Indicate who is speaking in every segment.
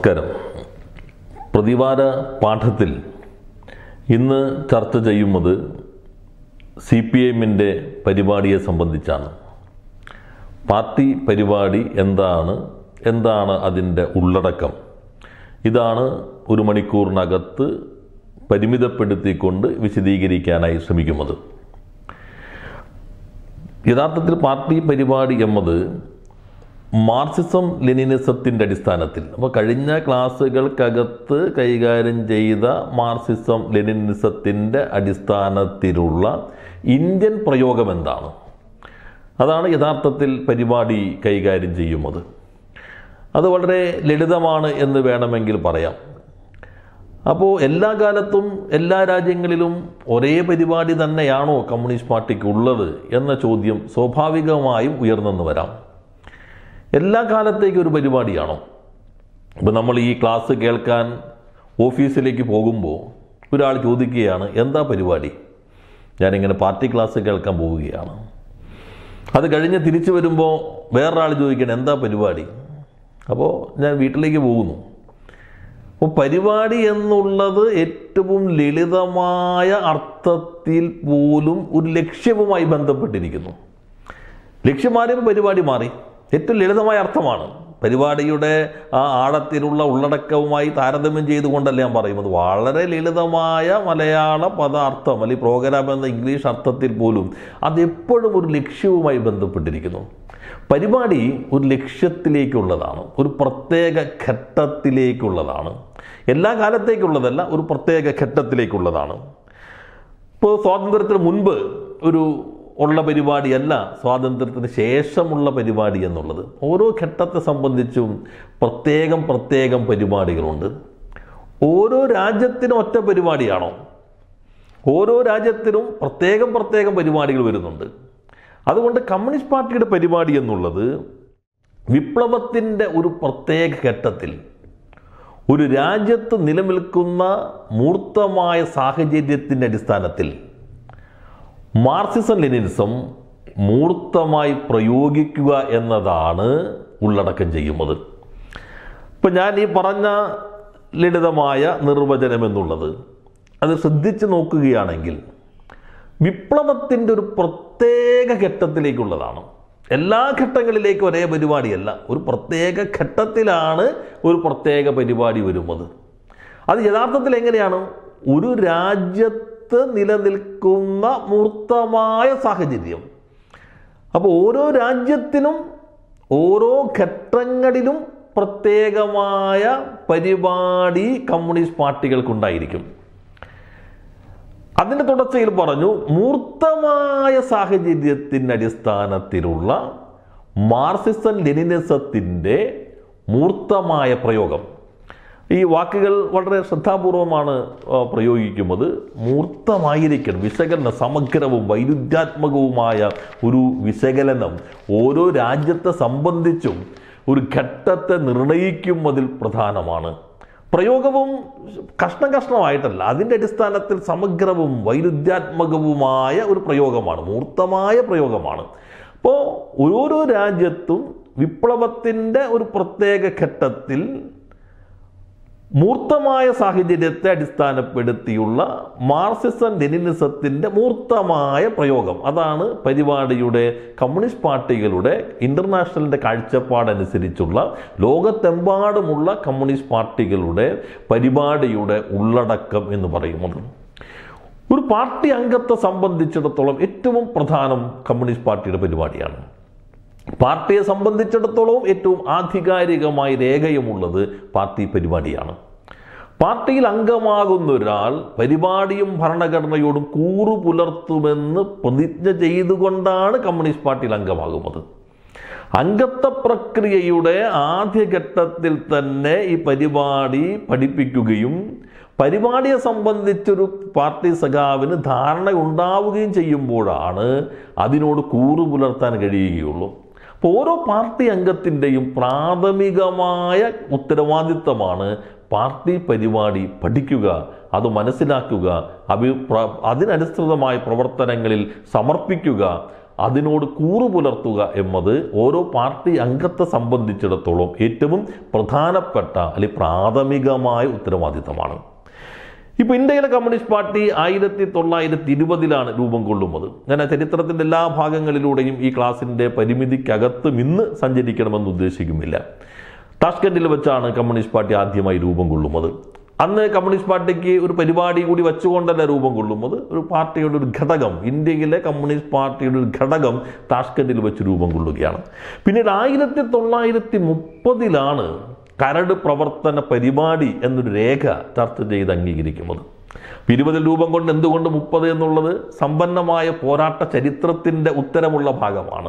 Speaker 1: നമസ്കാരം പ്രതിവാര പാഠത്തിൽ ഇന്ന് ചർച്ച ചെയ്യുന്നത് സി പി എമ്മിൻ്റെ പരിപാടിയെ സംബന്ധിച്ചാണ് പാർട്ടി പരിപാടി എന്താണ് എന്താണ് അതിൻ്റെ ഉള്ളടക്കം ഇതാണ് ഒരു മണിക്കൂറിനകത്ത് പരിമിതപ്പെടുത്തിക്കൊണ്ട് വിശദീകരിക്കാനായി ശ്രമിക്കുന്നത് യഥാർത്ഥത്തിൽ പാർട്ടി പരിപാടി എന്നത് മാർക്സിസം ലെനിനിസത്തിൻ്റെ അടിസ്ഥാനത്തിൽ അപ്പോൾ കഴിഞ്ഞ ക്ലാസ്സുകൾക്കകത്ത് കൈകാര്യം ചെയ്ത മാർക്സിസം ലെനിനിസത്തിൻ്റെ അടിസ്ഥാനത്തിലുള്ള ഇന്ത്യൻ പ്രയോഗം എന്താണ് അതാണ് യഥാർത്ഥത്തിൽ പരിപാടി കൈകാര്യം ചെയ്യുന്നത് അത് വളരെ ലളിതമാണ് എന്ന് വേണമെങ്കിൽ പറയാം അപ്പോൾ എല്ലാ കാലത്തും എല്ലാ രാജ്യങ്ങളിലും ഒരേ പരിപാടി തന്നെയാണോ കമ്മ്യൂണിസ്റ്റ് പാർട്ടിക്ക് ഉള്ളത് എന്ന ചോദ്യം സ്വാഭാവികമായും ഉയർന്നെന്ന് വരാം എല്ലാ കാലത്തേക്കും ഒരു പരിപാടിയാണോ ഇപ്പം നമ്മൾ ഈ ക്ലാസ് കേൾക്കാൻ ഓഫീസിലേക്ക് പോകുമ്പോൾ ഒരാൾ ചോദിക്കുകയാണ് എന്താ പരിപാടി ഞാനിങ്ങനെ പാർട്ടി ക്ലാസ് കേൾക്കാൻ പോവുകയാണ് അത് കഴിഞ്ഞ് തിരിച്ചു വരുമ്പോൾ വേറൊരാൾ ചോദിക്കണം എന്താ പരിപാടി അപ്പോൾ ഞാൻ വീട്ടിലേക്ക് പോകുന്നു അപ്പോൾ പരിപാടി എന്നുള്ളത് ഏറ്റവും ലളിതമായ അർത്ഥത്തിൽ പോലും ഒരു ലക്ഷ്യവുമായി ബന്ധപ്പെട്ടിരിക്കുന്നു ലക്ഷ്യം മാറിയപ്പോൾ പരിപാടി മാറി ഏറ്റവും ലളിതമായ അർത്ഥമാണ് പരിപാടിയുടെ ആ ആഴത്തിലുള്ള ഉള്ളടക്കവുമായി താരതമ്യം ചെയ്തുകൊണ്ടല്ല ഞാൻ പറയുന്നത് വളരെ ലളിതമായ മലയാള പദാർത്ഥം അല്ലെങ്കിൽ പ്രോഗ്രാം എന്ന ഇംഗ്ലീഷ് അർത്ഥത്തിൽ പോലും അതെപ്പോഴും ഒരു ലക്ഷ്യവുമായി ബന്ധപ്പെട്ടിരിക്കുന്നു പരിപാടി ഒരു ലക്ഷ്യത്തിലേക്കുള്ളതാണ് ഒരു പ്രത്യേക ഘട്ടത്തിലേക്കുള്ളതാണ് എല്ലാ കാലത്തേക്കുള്ളതല്ല ഒരു പ്രത്യേക ഘട്ടത്തിലേക്കുള്ളതാണ് ഇപ്പോൾ സ്വാതന്ത്ര്യത്തിന് മുൻപ് ഒരു ഉള്ള പരിപാടിയല്ല സ്വാതന്ത്ര്യത്തിന് ശേഷമുള്ള പരിപാടി എന്നുള്ളത് ഓരോ ഘട്ടത്തെ സംബന്ധിച്ചും പ്രത്യേകം പ്രത്യേകം പരിപാടികളുണ്ട് ഓരോ രാജ്യത്തിനും ഒറ്റ പരിപാടിയാണോ ഓരോ രാജ്യത്തിനും പ്രത്യേകം പ്രത്യേകം പരിപാടികൾ വരുന്നുണ്ട് അതുകൊണ്ട് കമ്മ്യൂണിസ്റ്റ് പാർട്ടിയുടെ പരിപാടി എന്നുള്ളത് വിപ്ലവത്തിൻ്റെ ഒരു പ്രത്യേക ഘട്ടത്തിൽ ഒരു രാജ്യത്ത് നിലനിൽക്കുന്ന മൂർത്തമായ സാഹചര്യത്തിൻ്റെ അടിസ്ഥാനത്തിൽ മാർക്സിസം ലെനിനിസം മൂർത്തമായി പ്രയോഗിക്കുക എന്നതാണ് ഉള്ളടക്കം ചെയ്യുന്നത് ഇപ്പം ഞാൻ ഈ പറഞ്ഞ ലളിതമായ നിർവചനം എന്നുള്ളത് അത് ശ്രദ്ധിച്ച് നോക്കുകയാണെങ്കിൽ വിപ്ലവത്തിൻ്റെ ഒരു പ്രത്യേക ഘട്ടത്തിലേക്കുള്ളതാണ് എല്ലാ ഘട്ടങ്ങളിലേക്കും ഒരേ പരിപാടിയല്ല ഒരു പ്രത്യേക ഘട്ടത്തിലാണ് ഒരു പ്രത്യേക പരിപാടി വരുന്നത് അത് യഥാർത്ഥത്തിൽ എങ്ങനെയാണ് ഒരു രാജ്യത്ത് നിലനിൽക്കുന്ന മൂർത്തമായ സാഹചര്യം അപ്പോൾ ഓരോ രാജ്യത്തിനും ഓരോ ഘട്ടങ്ങളിലും പ്രത്യേകമായ പരിപാടി കമ്മ്യൂണിസ്റ്റ് പാർട്ടികൾക്കുണ്ടായിരിക്കും അതിൻ്റെ തുടർച്ചയിൽ പറഞ്ഞു മൂർത്തമായ സാഹചര്യത്തിൻ്റെ അടിസ്ഥാനത്തിലുള്ള മാർസിസം ലെനിനിസത്തിൻ്റെ മൂർത്തമായ പ്രയോഗം ഈ വാക്കുകൾ വളരെ ശ്രദ്ധാപൂർവമാണ് ആ, പ്രയോഗിക്കുന്നത് മൂർത്തമായിരിക്കണം വിശകലനം സമഗ്രവും വൈരുദ്ധ്യാത്മകവുമായ ഒരു വിശകലനം ഓരോ രാജ്യത്തെ സംബന്ധിച്ചും ഒരു ഘട്ടത്തെ നിർണയിക്കുന്നതിൽ പ്രധാനമാണ് പ്രയോഗവും കഷ്ണം കഷ്ണമായിട്ടല്ല അതിൻ്റെ അടിസ്ഥാനത്തിൽ സമഗ്രവും വൈരുദ്ധ്യാത്മകവുമായ ഒരു പ്രയോഗമാണ് മൂർത്തമായ പ്രയോഗമാണ് അപ്പോൾ ഓരോ രാജ്യത്തും വിപ്ലവത്തിൻ്റെ ഒരു പ്രത്യേക ഘട്ടത്തിൽ മൂർത്തമായ സാഹചര്യത്തെ അടിസ്ഥാനപ്പെടുത്തിയുള്ള മാർസിസം ലെനിനിസത്തിൻ്റെ മൂർത്തമായ പ്രയോഗം അതാണ് പരിപാടിയുടെ കമ്മ്യൂണിസ്റ്റ് പാർട്ടികളുടെ ഇൻ്റർനാഷണലിൻ്റെ കാഴ്ചപ്പാടനുസരിച്ചുള്ള ലോകത്തെമ്പാടുമുള്ള കമ്മ്യൂണിസ്റ്റ് പാർട്ടികളുടെ പരിപാടിയുടെ ഉള്ളടക്കം എന്ന് പറയുന്നത് ഒരു പാർട്ടി അംഗത്തെ സംബന്ധിച്ചിടത്തോളം ഏറ്റവും പ്രധാനം കമ്മ്യൂണിസ്റ്റ് പാർട്ടിയുടെ പരിപാടിയാണ് പാർട്ടിയെ സംബന്ധിച്ചിടത്തോളം ഏറ്റവും ആധികാരികമായി രേഖയുമുള്ളത് പാർട്ടി പരിപാടിയാണ് പാർട്ടിയിൽ അംഗമാകുന്ന ഒരാൾ പരിപാടിയും ഭരണഘടനയോടും കൂറു പുലർത്തുമെന്ന് പ്രതിജ്ഞ ചെയ്തുകൊണ്ടാണ് കമ്മ്യൂണിസ്റ്റ് പാർട്ടിയിൽ അംഗമാകുന്നത് അംഗത്വ പ്രക്രിയയുടെ ആദ്യഘട്ടത്തിൽ തന്നെ ഈ പരിപാടി പഠിപ്പിക്കുകയും പരിപാടിയെ സംബന്ധിച്ചൊരു പാർട്ടി സഖാവിന് ധാരണ ഉണ്ടാവുകയും ചെയ്യുമ്പോഴാണ് അതിനോട് കൂറു പുലർത്താൻ കഴിയുകയുള്ളൂ അപ്പോൾ ഓരോ പാർട്ടി അംഗത്തിൻ്റെയും പ്രാഥമികമായ ഉത്തരവാദിത്തമാണ് പാർട്ടി പരിപാടി പഠിക്കുക അത് മനസ്സിലാക്കുക അഭി പ്ര- അതിനനുസൃതമായ പ്രവർത്തനങ്ങളിൽ സമർപ്പിക്കുക അതിനോട് കൂറു പുലർത്തുക എന്നത് ഓരോ പാർട്ടി അംഗത്തെ സംബന്ധിച്ചിടത്തോളം ഏറ്റവും പ്രധാനപ്പെട്ട അല്ലെങ്കിൽ പ്രാഥമികമായ ഉത്തരവാദിത്തമാണ് ഇപ്പോൾ ഇന്ത്യയിലെ കമ്മ്യൂണിസ്റ്റ് പാർട്ടി ആയിരത്തി തൊള്ളായിരത്തി ഇരുപതിലാണ് രൂപം കൊള്ളുന്നത് ഞാൻ ആ ചരിത്രത്തിൻ്റെ എല്ലാ ഭാഗങ്ങളിലൂടെയും ഈ ക്ലാസിൻ്റെ പരിമിതിക്കകത്തും ഇന്ന് സഞ്ചരിക്കണമെന്ന് ഉദ്ദേശിക്കുന്നില്ല താഷ്കൻഡിൽ വെച്ചാണ് കമ്മ്യൂണിസ്റ്റ് പാർട്ടി ആദ്യമായി രൂപം കൊള്ളുന്നത് അന്ന് കമ്മ്യൂണിസ്റ്റ് പാർട്ടിക്ക് ഒരു പരിപാടി കൂടി വെച്ചുകൊണ്ടല്ല രൂപം കൊള്ളുന്നത് ഒരു പാർട്ടിയുടെ ഒരു ഘടകം ഇന്ത്യയിലെ കമ്മ്യൂണിസ്റ്റ് പാർട്ടിയുടെ ഒരു ഘടകം താഷ്കൻഡിൽ വെച്ച് രൂപം കൊള്ളുകയാണ് പിന്നീട് ആയിരത്തി തൊള്ളായിരത്തി മുപ്പതിലാണ് കരട് പ്രവർത്തന പരിപാടി എന്നൊരു രേഖ ചർച്ച ചെയ്ത് അംഗീകരിക്കുന്നത് ഇരുപതിൽ രൂപം കൊണ്ട് എന്തുകൊണ്ട് മുപ്പത് എന്നുള്ളത് സമ്പന്നമായ പോരാട്ട ചരിത്രത്തിൻ്റെ ഉത്തരമുള്ള ഭാഗമാണ്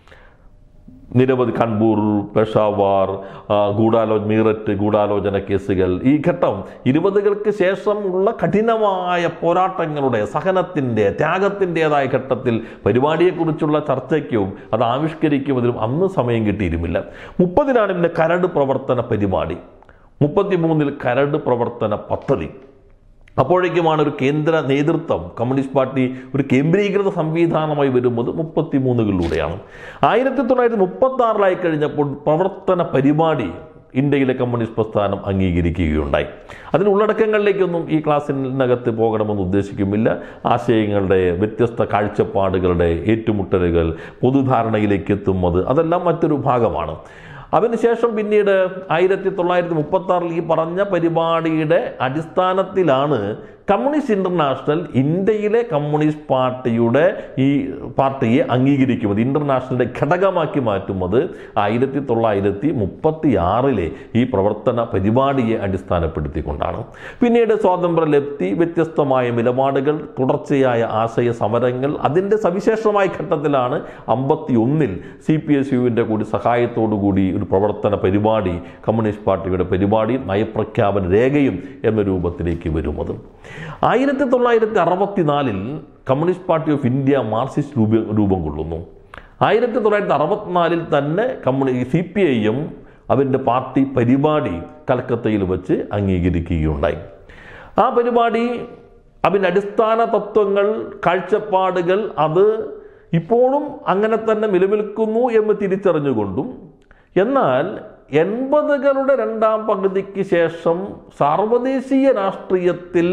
Speaker 1: നിരവധി കൺപൂർ പെഷാവാർ ആ, ഗൂഢാലോ മീററ്റ് ഗൂഢാലോചന കേസുകൾ ഈ ഘട്ടം ഇരുപതുകൾക്ക് ശേഷമുള്ള കഠിനമായ പോരാട്ടങ്ങളുടെ സഹനത്തിൻ്റെ ത്യാഗത്തിൻ്റെതായ ഘട്ടത്തിൽ പരിപാടിയെക്കുറിച്ചുള്ള ചർച്ചയ്ക്കും അത് ആവിഷ്കരിക്കുന്നതിനും അന്ന് സമയം കിട്ടിയിരുന്നില്ല മുപ്പതിനാണ് പിന്നെ കരട് പ്രവർത്തന പരിപാടി മുപ്പത്തിമൂന്നിൽ കരട് പ്രവർത്തന പദ്ധതി അപ്പോഴേക്കുമാണ് ഒരു കേന്ദ്ര നേതൃത്വം കമ്മ്യൂണിസ്റ്റ് പാർട്ടി ഒരു കേന്ദ്രീകൃത സംവിധാനമായി വരുന്നത് മുപ്പത്തിമൂന്നുകളിലൂടെയാണ് ആയിരത്തി തൊള്ളായിരത്തി മുപ്പത്തി ആറിലായി കഴിഞ്ഞപ്പോൾ പ്രവർത്തന പരിപാടി ഇന്ത്യയിലെ കമ്മ്യൂണിസ്റ്റ് പ്രസ്ഥാനം അംഗീകരിക്കുകയുണ്ടായി അതിന് ഉള്ളടക്കങ്ങളിലേക്കൊന്നും ഈ ക്ലാസ്സിനകത്ത് പോകണമെന്ന് ഉദ്ദേശിക്കുന്നില്ല ആശയങ്ങളുടെ വ്യത്യസ്ത കാഴ്ചപ്പാടുകളുടെ ഏറ്റുമുട്ടലുകൾ പൊതുധാരണയിലേക്ക് എത്തുന്നത് അതെല്ലാം മറ്റൊരു ഭാഗമാണ് അതിനുശേഷം പിന്നീട് ആയിരത്തി തൊള്ളായിരത്തി മുപ്പത്തി ആറിൽ ഈ പറഞ്ഞ പരിപാടിയുടെ അടിസ്ഥാനത്തിലാണ് കമ്മ്യൂണിസ്റ്റ് ഇന്റർനാഷണൽ ഇന്ത്യയിലെ കമ്മ്യൂണിസ്റ്റ് പാർട്ടിയുടെ ഈ പാർട്ടിയെ അംഗീകരിക്കുന്നത് ഇന്റർനാഷണലിന്റെ ഘടകമാക്കി മാറ്റുന്നത് ആയിരത്തി തൊള്ളായിരത്തി മുപ്പത്തി ആറിലെ ഈ പ്രവർത്തന പരിപാടിയെ അടിസ്ഥാനപ്പെടുത്തിക്കൊണ്ടാണ് പിന്നീട് സ്വാതന്ത്ര്യ ലബ്ധി വ്യത്യസ്തമായ നിലപാടുകൾ തുടർച്ചയായ ആശയ സമരങ്ങൾ അതിൻ്റെ സവിശേഷമായ ഘട്ടത്തിലാണ് അമ്പത്തി ഒന്നിൽ സി പി എസ് യുവിൻ്റെ കൂടി സഹായത്തോടു കൂടി ഒരു പ്രവർത്തന പരിപാടി കമ്മ്യൂണിസ്റ്റ് പാർട്ടിയുടെ പരിപാടി നയപ്രഖ്യാപന രേഖയും എന്ന രൂപത്തിലേക്ക് വരുന്നത് ആയിരത്തി തൊള്ളായിരത്തി അറുപത്തിനാലിൽ Communist Party of India Marxist രൂപ രൂപം കൊള്ളുന്നു ആയിരത്തി തൊള്ളായിരത്തി അറുപത്തിനാലിൽ തന്നെ കമ്മ്യൂണി സി പി ഐ എം അവൻ്റെ പാർട്ടി പരിപാടി കൽക്കത്തയിൽ വെച്ച് അംഗീകരിക്കുകയുണ്ടായി ആ പരിപാടി അതിൻ്റെ അടിസ്ഥാന തത്വങ്ങൾ കാഴ്ചപ്പാടുകൾ അത് ഇപ്പോഴും അങ്ങനെ തന്നെ നിലനിൽക്കുന്നു എന്ന് തിരിച്ചറിഞ്ഞുകൊണ്ടും എന്നാൽ എൺപതുകളുടെ രണ്ടാം പകുതിക്ക് ശേഷം സാർവദേശീയ രാഷ്ട്രീയത്തിൽ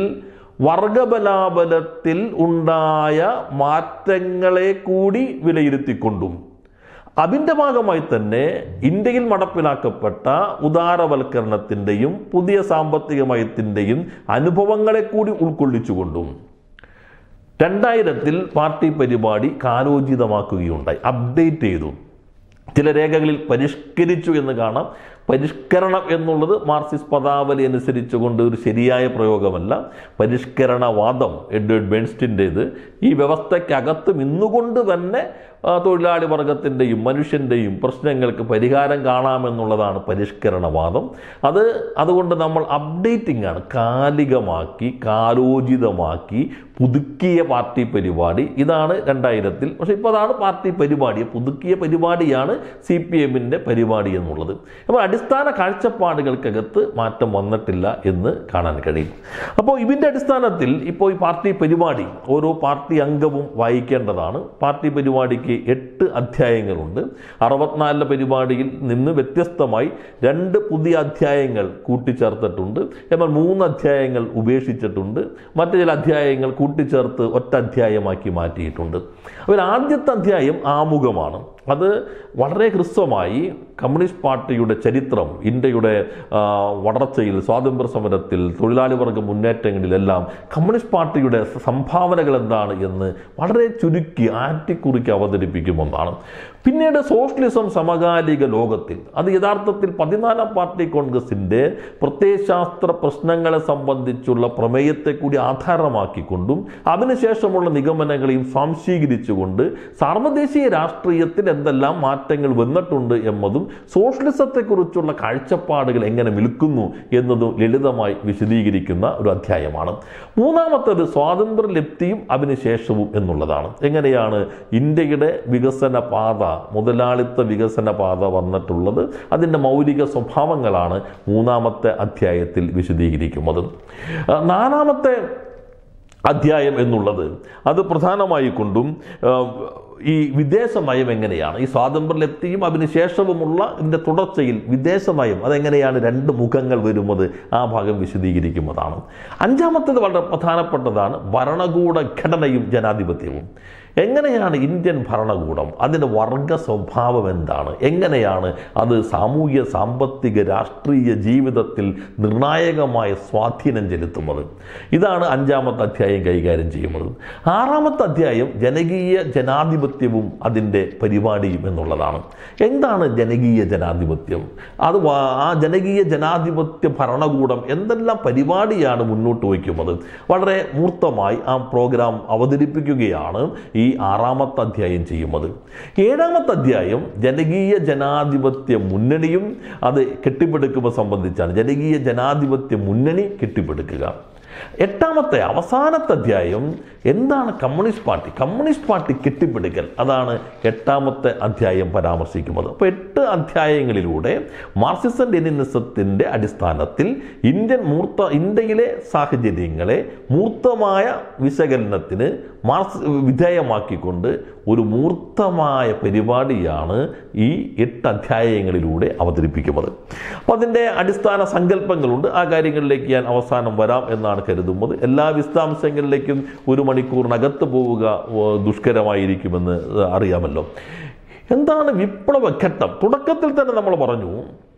Speaker 1: വർഗബലാബലത്തിൽ ഉണ്ടായ മാറ്റങ്ങളെ കൂടി വിലയിരുത്തിക്കൊണ്ടും അതിൻ്റെ ഭാഗമായി തന്നെ ഇന്ത്യയിൽ നടപ്പിലാക്കപ്പെട്ട ഉദാരവൽക്കരണത്തിൻ്റെയും പുതിയ സാമ്പത്തിക മയത്തിൻ്റെയും അനുഭവങ്ങളെ കൂടി ഉൾക്കൊള്ളിച്ചുകൊണ്ടും രണ്ടായിരത്തിൽ പാർട്ടി പരിപാടി കാലോചിതമാക്കുകയുണ്ടായി അപ്ഡേറ്റ് ചെയ്തു ചില രേഖകളിൽ പരിഷ്കരിച്ചു എന്ന് കാണാം പരിഷ്കരണം എന്നുള്ളത് മാർക്സിസ്റ്റ് പദാവലി അനുസരിച്ചുകൊണ്ട് ഒരു ശരിയായ പ്രയോഗമല്ല പരിഷ്കരണവാദം എഡ്വേർഡ് ബേൺസ്റ്റിൻ്റേത് ഈ വ്യവസ്ഥയ്ക്കകത്ത് നിന്നുകൊണ്ട് തന്നെ ആ, തൊഴിലാളി വർഗത്തിൻ്റെയും മനുഷ്യൻ്റെയും പ്രശ്നങ്ങൾക്ക് പരിഹാരം കാണാമെന്നുള്ളതാണ് പരിഷ്കരണവാദം അത് അതുകൊണ്ട് നമ്മൾ അപ്ഡേറ്റിംഗ് ആണ് കാലികമാക്കി കാലോചിതമാക്കി പുതുക്കിയ പാർട്ടി പരിപാടി ഇതാണ് രണ്ടായിരത്തിൽ പക്ഷേ ഇപ്പോൾ അതാണ് പാർട്ടി പരിപാടി പുതുക്കിയ പരിപാടിയാണ് സി പി എമ്മിൻ്റെ പരിപാടി എന്നുള്ളത് അപ്പോൾ അടിസ്ഥാന കാഴ്ചപ്പാടുകൾക്കകത്ത് മാറ്റം വന്നിട്ടില്ല എന്ന് കാണാൻ കഴിയും അപ്പോൾ ഇതിൻ്റെ അടിസ്ഥാനത്തിൽ ഇപ്പോൾ ഈ പാർട്ടി പരിപാടി ഓരോ പാർട്ടി അംഗവും വായിക്കേണ്ടതാണ് പാർട്ടി പരിപാടിക്ക് എട്ട് അധ്യായങ്ങളുണ്ട് അറുപത്തിനാലിലെ പരിപാടിയിൽ നിന്ന് വ്യത്യസ്തമായി രണ്ട് പുതിയ അധ്യായങ്ങൾ കൂട്ടിച്ചേർത്തിട്ടുണ്ട് എന്നാൽ മൂന്ന് അധ്യായങ്ങൾ ഉപേക്ഷിച്ചിട്ടുണ്ട് മറ്റു ചില അധ്യായങ്ങൾ കൂട്ടിച്ചേർത്ത് ഒറ്റ അധ്യായമാക്കി മാറ്റിയിട്ടുണ്ട് അപ്പോൾ ആദ്യത്തെ അധ്യായം ആമുഖമാണ് അത് വളരെ ഹ്രസ്വമായി കമ്മ്യൂണിസ്റ്റ് പാർട്ടിയുടെ ചരിത്രം ഇന്ത്യയുടെ ആ, വളർച്ചയിൽ സ്വാതന്ത്ര്യ സമരത്തിൽ തൊഴിലാളി വർഗ മുന്നേറ്റങ്ങളിലെല്ലാം കമ്മ്യൂണിസ്റ്റ് പാർട്ടിയുടെ സംഭാവനകൾ എന്താണ് എന്ന് വളരെ ചുരുക്കി ആറ്റിക്കുറിക്ക് അവതരിപ്പിക്കുമെന്നാണ് പിന്നീട് സോഷ്യലിസം സമകാലിക ലോകത്തിൽ അത് യഥാർത്ഥത്തിൽ പതിനാലാം പാർട്ടി കോൺഗ്രസിൻ്റെ പ്രത്യയശാസ്ത്ര പ്രശ്നങ്ങളെ സംബന്ധിച്ചുള്ള പ്രമേയത്തെ കൂടി ആധാരമാക്കിക്കൊണ്ടും അതിനുശേഷമുള്ള നിഗമനങ്ങളെയും സ്വാംശീകരിച്ചുകൊണ്ട് സാർവദേശീയ രാഷ്ട്രീയത്തിൽ എന്തെല്ലാം മാറ്റങ്ങൾ വന്നിട്ടുണ്ട് എന്നതും സോഷ്യലിസത്തെക്കുറിച്ചുള്ള കാഴ്ചപ്പാടുകൾ എങ്ങനെ നിൽക്കുന്നു എന്നതും ലളിതമായി വിശദീകരിക്കുന്ന ഒരു അധ്യായമാണ് മൂന്നാമത്തേത് സ്വാതന്ത്ര്യ ലബ്ധിയും അതിനുശേഷവും എന്നുള്ളതാണ് എങ്ങനെയാണ് ഇന്ത്യയുടെ വികസന പാത മുതലാളിത്ത വികസന പാത വന്നിട്ടുള്ളത് അതിൻ്റെ മൗലിക സ്വഭാവങ്ങളാണ് മൂന്നാമത്തെ അധ്യായത്തിൽ വിശദീകരിക്കുന്നത് ആ, നാലാമത്തെ അധ്യായം എന്നുള്ളത് അത് പ്രധാനമായി കൊണ്ടും ആ, ഈ വിദേശ നയം എങ്ങനെയാണ് ഈ സ്വാതന്ത്ര്യലബ്ധിയും അതിനുശേഷവുമുള്ള ഇതിൻ്റെ തുടർച്ചയിൽ വിദേശ നയം അതെങ്ങനെയാണ് രണ്ട് മുഖങ്ങൾ വരുന്നത് ആ ഭാഗം വിശദീകരിക്കുന്നതാണ് അഞ്ചാമത്തേത് വളരെ പ്രധാനപ്പെട്ടതാണ് ഭരണകൂട ഘടനയും ജനാധിപത്യവും എങ്ങനെയാണ് ഇന്ത്യൻ ഭരണകൂടം അതിൻ്റെ വർഗ സ്വഭാവം എന്താണ് എങ്ങനെയാണ് അത് സാമൂഹ്യ സാമ്പത്തിക രാഷ്ട്രീയ ജീവിതത്തിൽ നിർണായകമായ സ്വാധീനം ചെലുത്തുന്നത് ഇതാണ് അഞ്ചാമത്തെ അധ്യായം കൈകാര്യം ചെയ്യുന്നത് ആറാമത്തെ അധ്യായം ജനകീയ ജനാധിപത്യവും അതിൻ്റെ പരിപാടിയും എന്നുള്ളതാണ് എന്താണ് ജനകീയ ജനാധിപത്യം അത് വാ- ആ ജനകീയ ജനാധിപത്യ ഭരണകൂടം എന്തെല്ലാം പരിപാടിയാണ് മുന്നോട്ട് വയ്ക്കുന്നത് വളരെ മൂർത്തമായി ആ പ്രോഗ്രാം അവതരിപ്പിക്കുകയാണ് ഈ ആറാമത്തെ അധ്യായം ചെയ്യുന്നത് ഏഴാമത്തെ അധ്യായം ജനകീയ ജനാധിപത്യ മുന്നണിയും അത് കെട്ടിപ്പടുക്കുക സംബന്ധിച്ചാണ് ജനകീയ ജനാധിപത്യ മുന്നണി കെട്ടിപ്പടുക്കുക എട്ടാമത്തെ അവസാനത്തെ അധ്യായം എന്താണ് കമ്മ്യൂണിസ്റ്റ് പാർട്ടി കമ്മ്യൂണിസ്റ്റ് പാർട്ടി കെട്ടിപ്പിടിക്കൽ അതാണ് എട്ടാമത്തെ അധ്യായം പരാമർശിക്കുന്നത് അപ്പോൾ എട്ട് അധ്യായങ്ങളിലൂടെ മാർക്സിസം ലെനിനിസത്തിൻ്റെ അടിസ്ഥാനത്തിൽ ഇന്ത്യൻ മൂർത്ത ഇന്ത്യയിലെ സാഹചര്യങ്ങളെ മൂർത്തമായ വിശകലനത്തിന് മാർക്സ് വിധേയമാക്കിക്കൊണ്ട് ഒരു മൂർത്തമായ പരിപാടിയാണ് ഈ എട്ട് അധ്യായങ്ങളിലൂടെ അവതരിപ്പിക്കുന്നത് അപ്പോൾ അതിൻ്റെ അടിസ്ഥാന സങ്കല്പങ്ങളുണ്ട് ആ കാര്യങ്ങളിലേക്ക് ഞാൻ അവസാനം വരാം എന്നാണ് കരുതുന്നത് എല്ലാ വിശദാംശങ്ങളിലേക്കും ഒരു മണിക്കൂറിനകത്ത് പോവുക ഓ, ദുഷ്കരമായിരിക്കുമെന്ന് അറിയാമല്ലോ എന്താണ് വിപ്ലവഘട്ടം തുടക്കത്തിൽ തന്നെ നമ്മൾ പറഞ്ഞു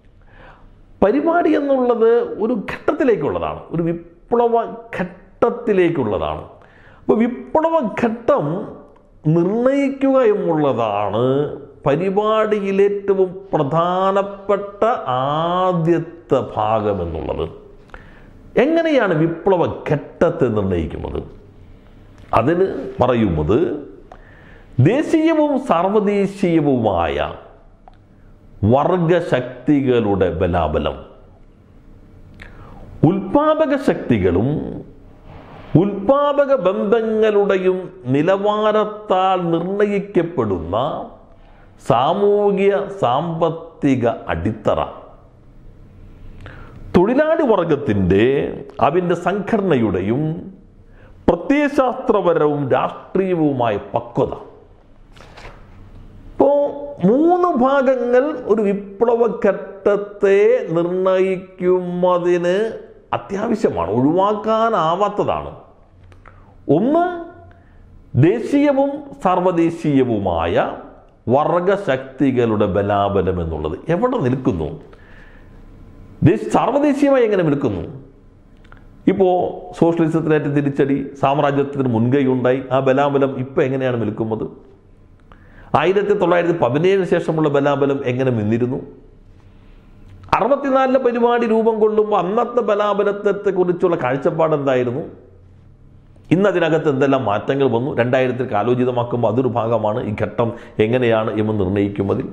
Speaker 1: പരിപാടി എന്നുള്ളത് ഒരു ഘട്ടത്തിലേക്കുള്ളതാണ് ഒരു വിപ്ലവ ഘട്ടത്തിലേക്കുള്ളതാണ് അപ്പോൾ വിപ്ലവ ഘട്ടം നിർണയിക്കുക എന്നുള്ളതാണ് പരിപാടിയിൽ ഏറ്റവും പ്രധാനപ്പെട്ട ആദ്യത്തെ ഭാഗം എന്നുള്ളത് എങ്ങനെയാണ് വിപ്ലവ ഘട്ടത്തെ നിർണയിക്കുന്നത് അതിന് പറയുന്നത് ദേശീയവും സാർവദേശീയവുമായ വർഗശക്തികളുടെ ബലാബലം ഉൽപാദക ശക്തികളും ഉൽപാദക ബന്ധങ്ങളുടെയും നിലവാരത്താൽ നിർണയിക്കപ്പെടുന്ന സാമൂഹിക സാമ്പത്തിക അടിത്തറ തൊഴിലാളി വർഗത്തിൻ്റെ അതിൻ്റെ സംഘടനയുടെയും പ്രത്യയശാസ്ത്രപരവും രാഷ്ട്രീയവുമായ പക്വത ഇപ്പോൾ മൂന്ന് ഭാഗങ്ങൾ ഒരു വിപ്ലവഘട്ടത്തെ നിർണയിക്കുന്നതിന് അത്യാവശ്യമാണ് ഒഴിവാക്കാനാവാത്തതാണ് ഒന്ന് ദേശീയവും സാർവദേശീയവുമായ വർഗശക്തികളുടെ ബലാബലം എന്നുള്ളത് എവിടെ നിൽക്കുന്നു ദേശ- സാർവദേശീയമായി എങ്ങനെ നിൽക്കുന്നു ഇപ്പോൾ സോഷ്യലിസത്തിനേറ്റ തിരിച്ചടി സാമ്രാജ്യത്തിന് മുൻകൈ ഉണ്ടായി ആ ബലാബലം ഇപ്പോൾ എങ്ങനെയാണ് നിൽക്കുന്നത് ആയിരത്തി തൊള്ളായിരത്തി പതിനേഴിന് ശേഷമുള്ള ബലാബലം എങ്ങനെ നിന്നിരുന്നു അറുപത്തിനാലിലെ പരിപാടി രൂപം കൊള്ളുമ്പോൾ അന്നത്തെ ബലാബലത്തെ കുറിച്ചുള്ള കാഴ്ചപ്പാട് എന്തായിരുന്നു ഇന്ന് അതിനകത്ത് എന്തെല്ലാം മാറ്റങ്ങൾ വന്നു രണ്ടായിരത്തിൽ കാലോചിതമാക്കുമ്പോൾ അതൊരു ഭാഗമാണ് ഈ ഘട്ടം എങ്ങനെയാണ് എന്ന് നിർണ്ണയിക്കുന്നതിൽ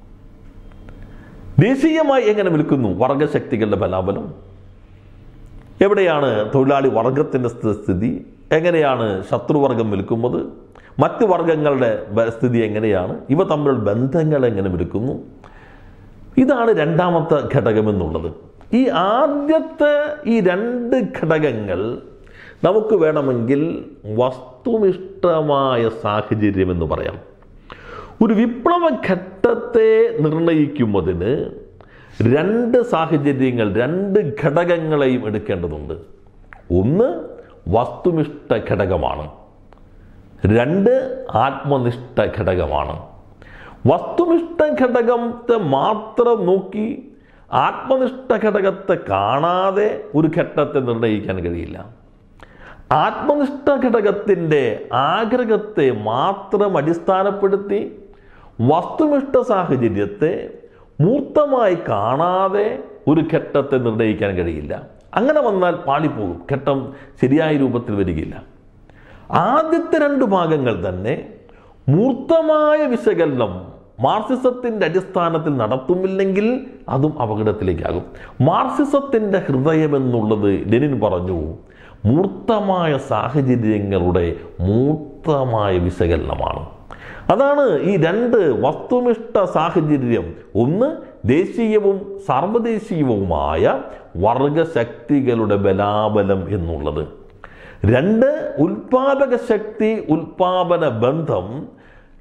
Speaker 1: ദേശീയമായി എങ്ങനെ നിൽക്കുന്നു വർഗശക്തികളുടെ ബലാബലം എവിടെയാണ് തൊഴിലാളി വർഗത്തിൻ്റെ സ്ഥ- സ്ഥിതി എങ്ങനെയാണ് ശത്രുവർഗം നിൽക്കുന്നത് മറ്റ് വർഗങ്ങളുടെ ബ- സ്ഥിതി എങ്ങനെയാണ് ഇവ തമ്മിലുള്ള ബന്ധങ്ങൾ എങ്ങനെ നിൽക്കുന്നു ഇതാണ് രണ്ടാമത്തെ ഘടകം എന്നുള്ളത് ഈ ആദ്യത്തെ ഈ രണ്ട് ഘടകങ്ങൾ നമുക്ക് വേണമെങ്കിൽ വസ്തുനിഷ്ഠമായ സാഹചര്യം എന്ന് പറയാം ഒരു വിപ്ലവ ഘട്ടത്തെ നിർണയിക്കുന്നതിന് രണ്ട് സാഹചര്യങ്ങൾ രണ്ട് ഘടകങ്ങളെയും എടുക്കേണ്ടതുണ്ട് ഒന്ന് വസ്തുനിഷ്ഠ ഘടകമാണ് രണ്ട് ആത്മനിഷ്ഠ ഘടകമാണ് വസ്തുനിഷ്ഠ ഘടകത്തെ മാത്രം നോക്കി ആത്മനിഷ്ഠ ഘടകത്തെ കാണാതെ ഒരു ഘട്ടത്തെ നിർണ്ണയിക്കാൻ കഴിയില്ല ആത്മനിഷ്ഠ ഘടകത്തിൻ്റെ ആഗ്രഹത്തെ മാത്രം അടിസ്ഥാനപ്പെടുത്തി വസ്തുനിഷ്ഠ സാഹചര്യത്തെ മൂർത്തമായി കാണാതെ ഒരു ഘട്ടത്തെ നിർണ്ണയിക്കാൻ കഴിയില്ല അങ്ങനെ വന്നാൽ പാളിപ്പോകും ഘട്ടം ശരിയായ രൂപത്തിൽ വരികയില്ല ആദ്യത്തെ രണ്ട് ഭാഗങ്ങൾ തന്നെ മൂർത്തമായ വിശകലനം മാർക്സിസത്തിൻ്റെ അടിസ്ഥാനത്തിൽ നടത്തുമില്ലെങ്കിൽ അതും അപകടത്തിലേക്കാകും മാർക്സിസത്തിൻ്റെ ഹൃദയമെന്നുള്ളത് ലെനിൻ പറഞ്ഞു മൂർത്തമായ സാഹചര്യങ്ങളുടെ മൂർത്തമായ വിശകലനമാണ് അതാണ് ഈ രണ്ട് വസ്തുനിഷ്ഠ സാഹചര്യം ഒന്ന് ദേശീയവും സാർവദേശീയവുമായ വർഗശക്തികളുടെ ബലാബലം എന്നുള്ളത് രണ്ട് ഉൽപാദക ശക്തി ഉൽപാദന ബന്ധം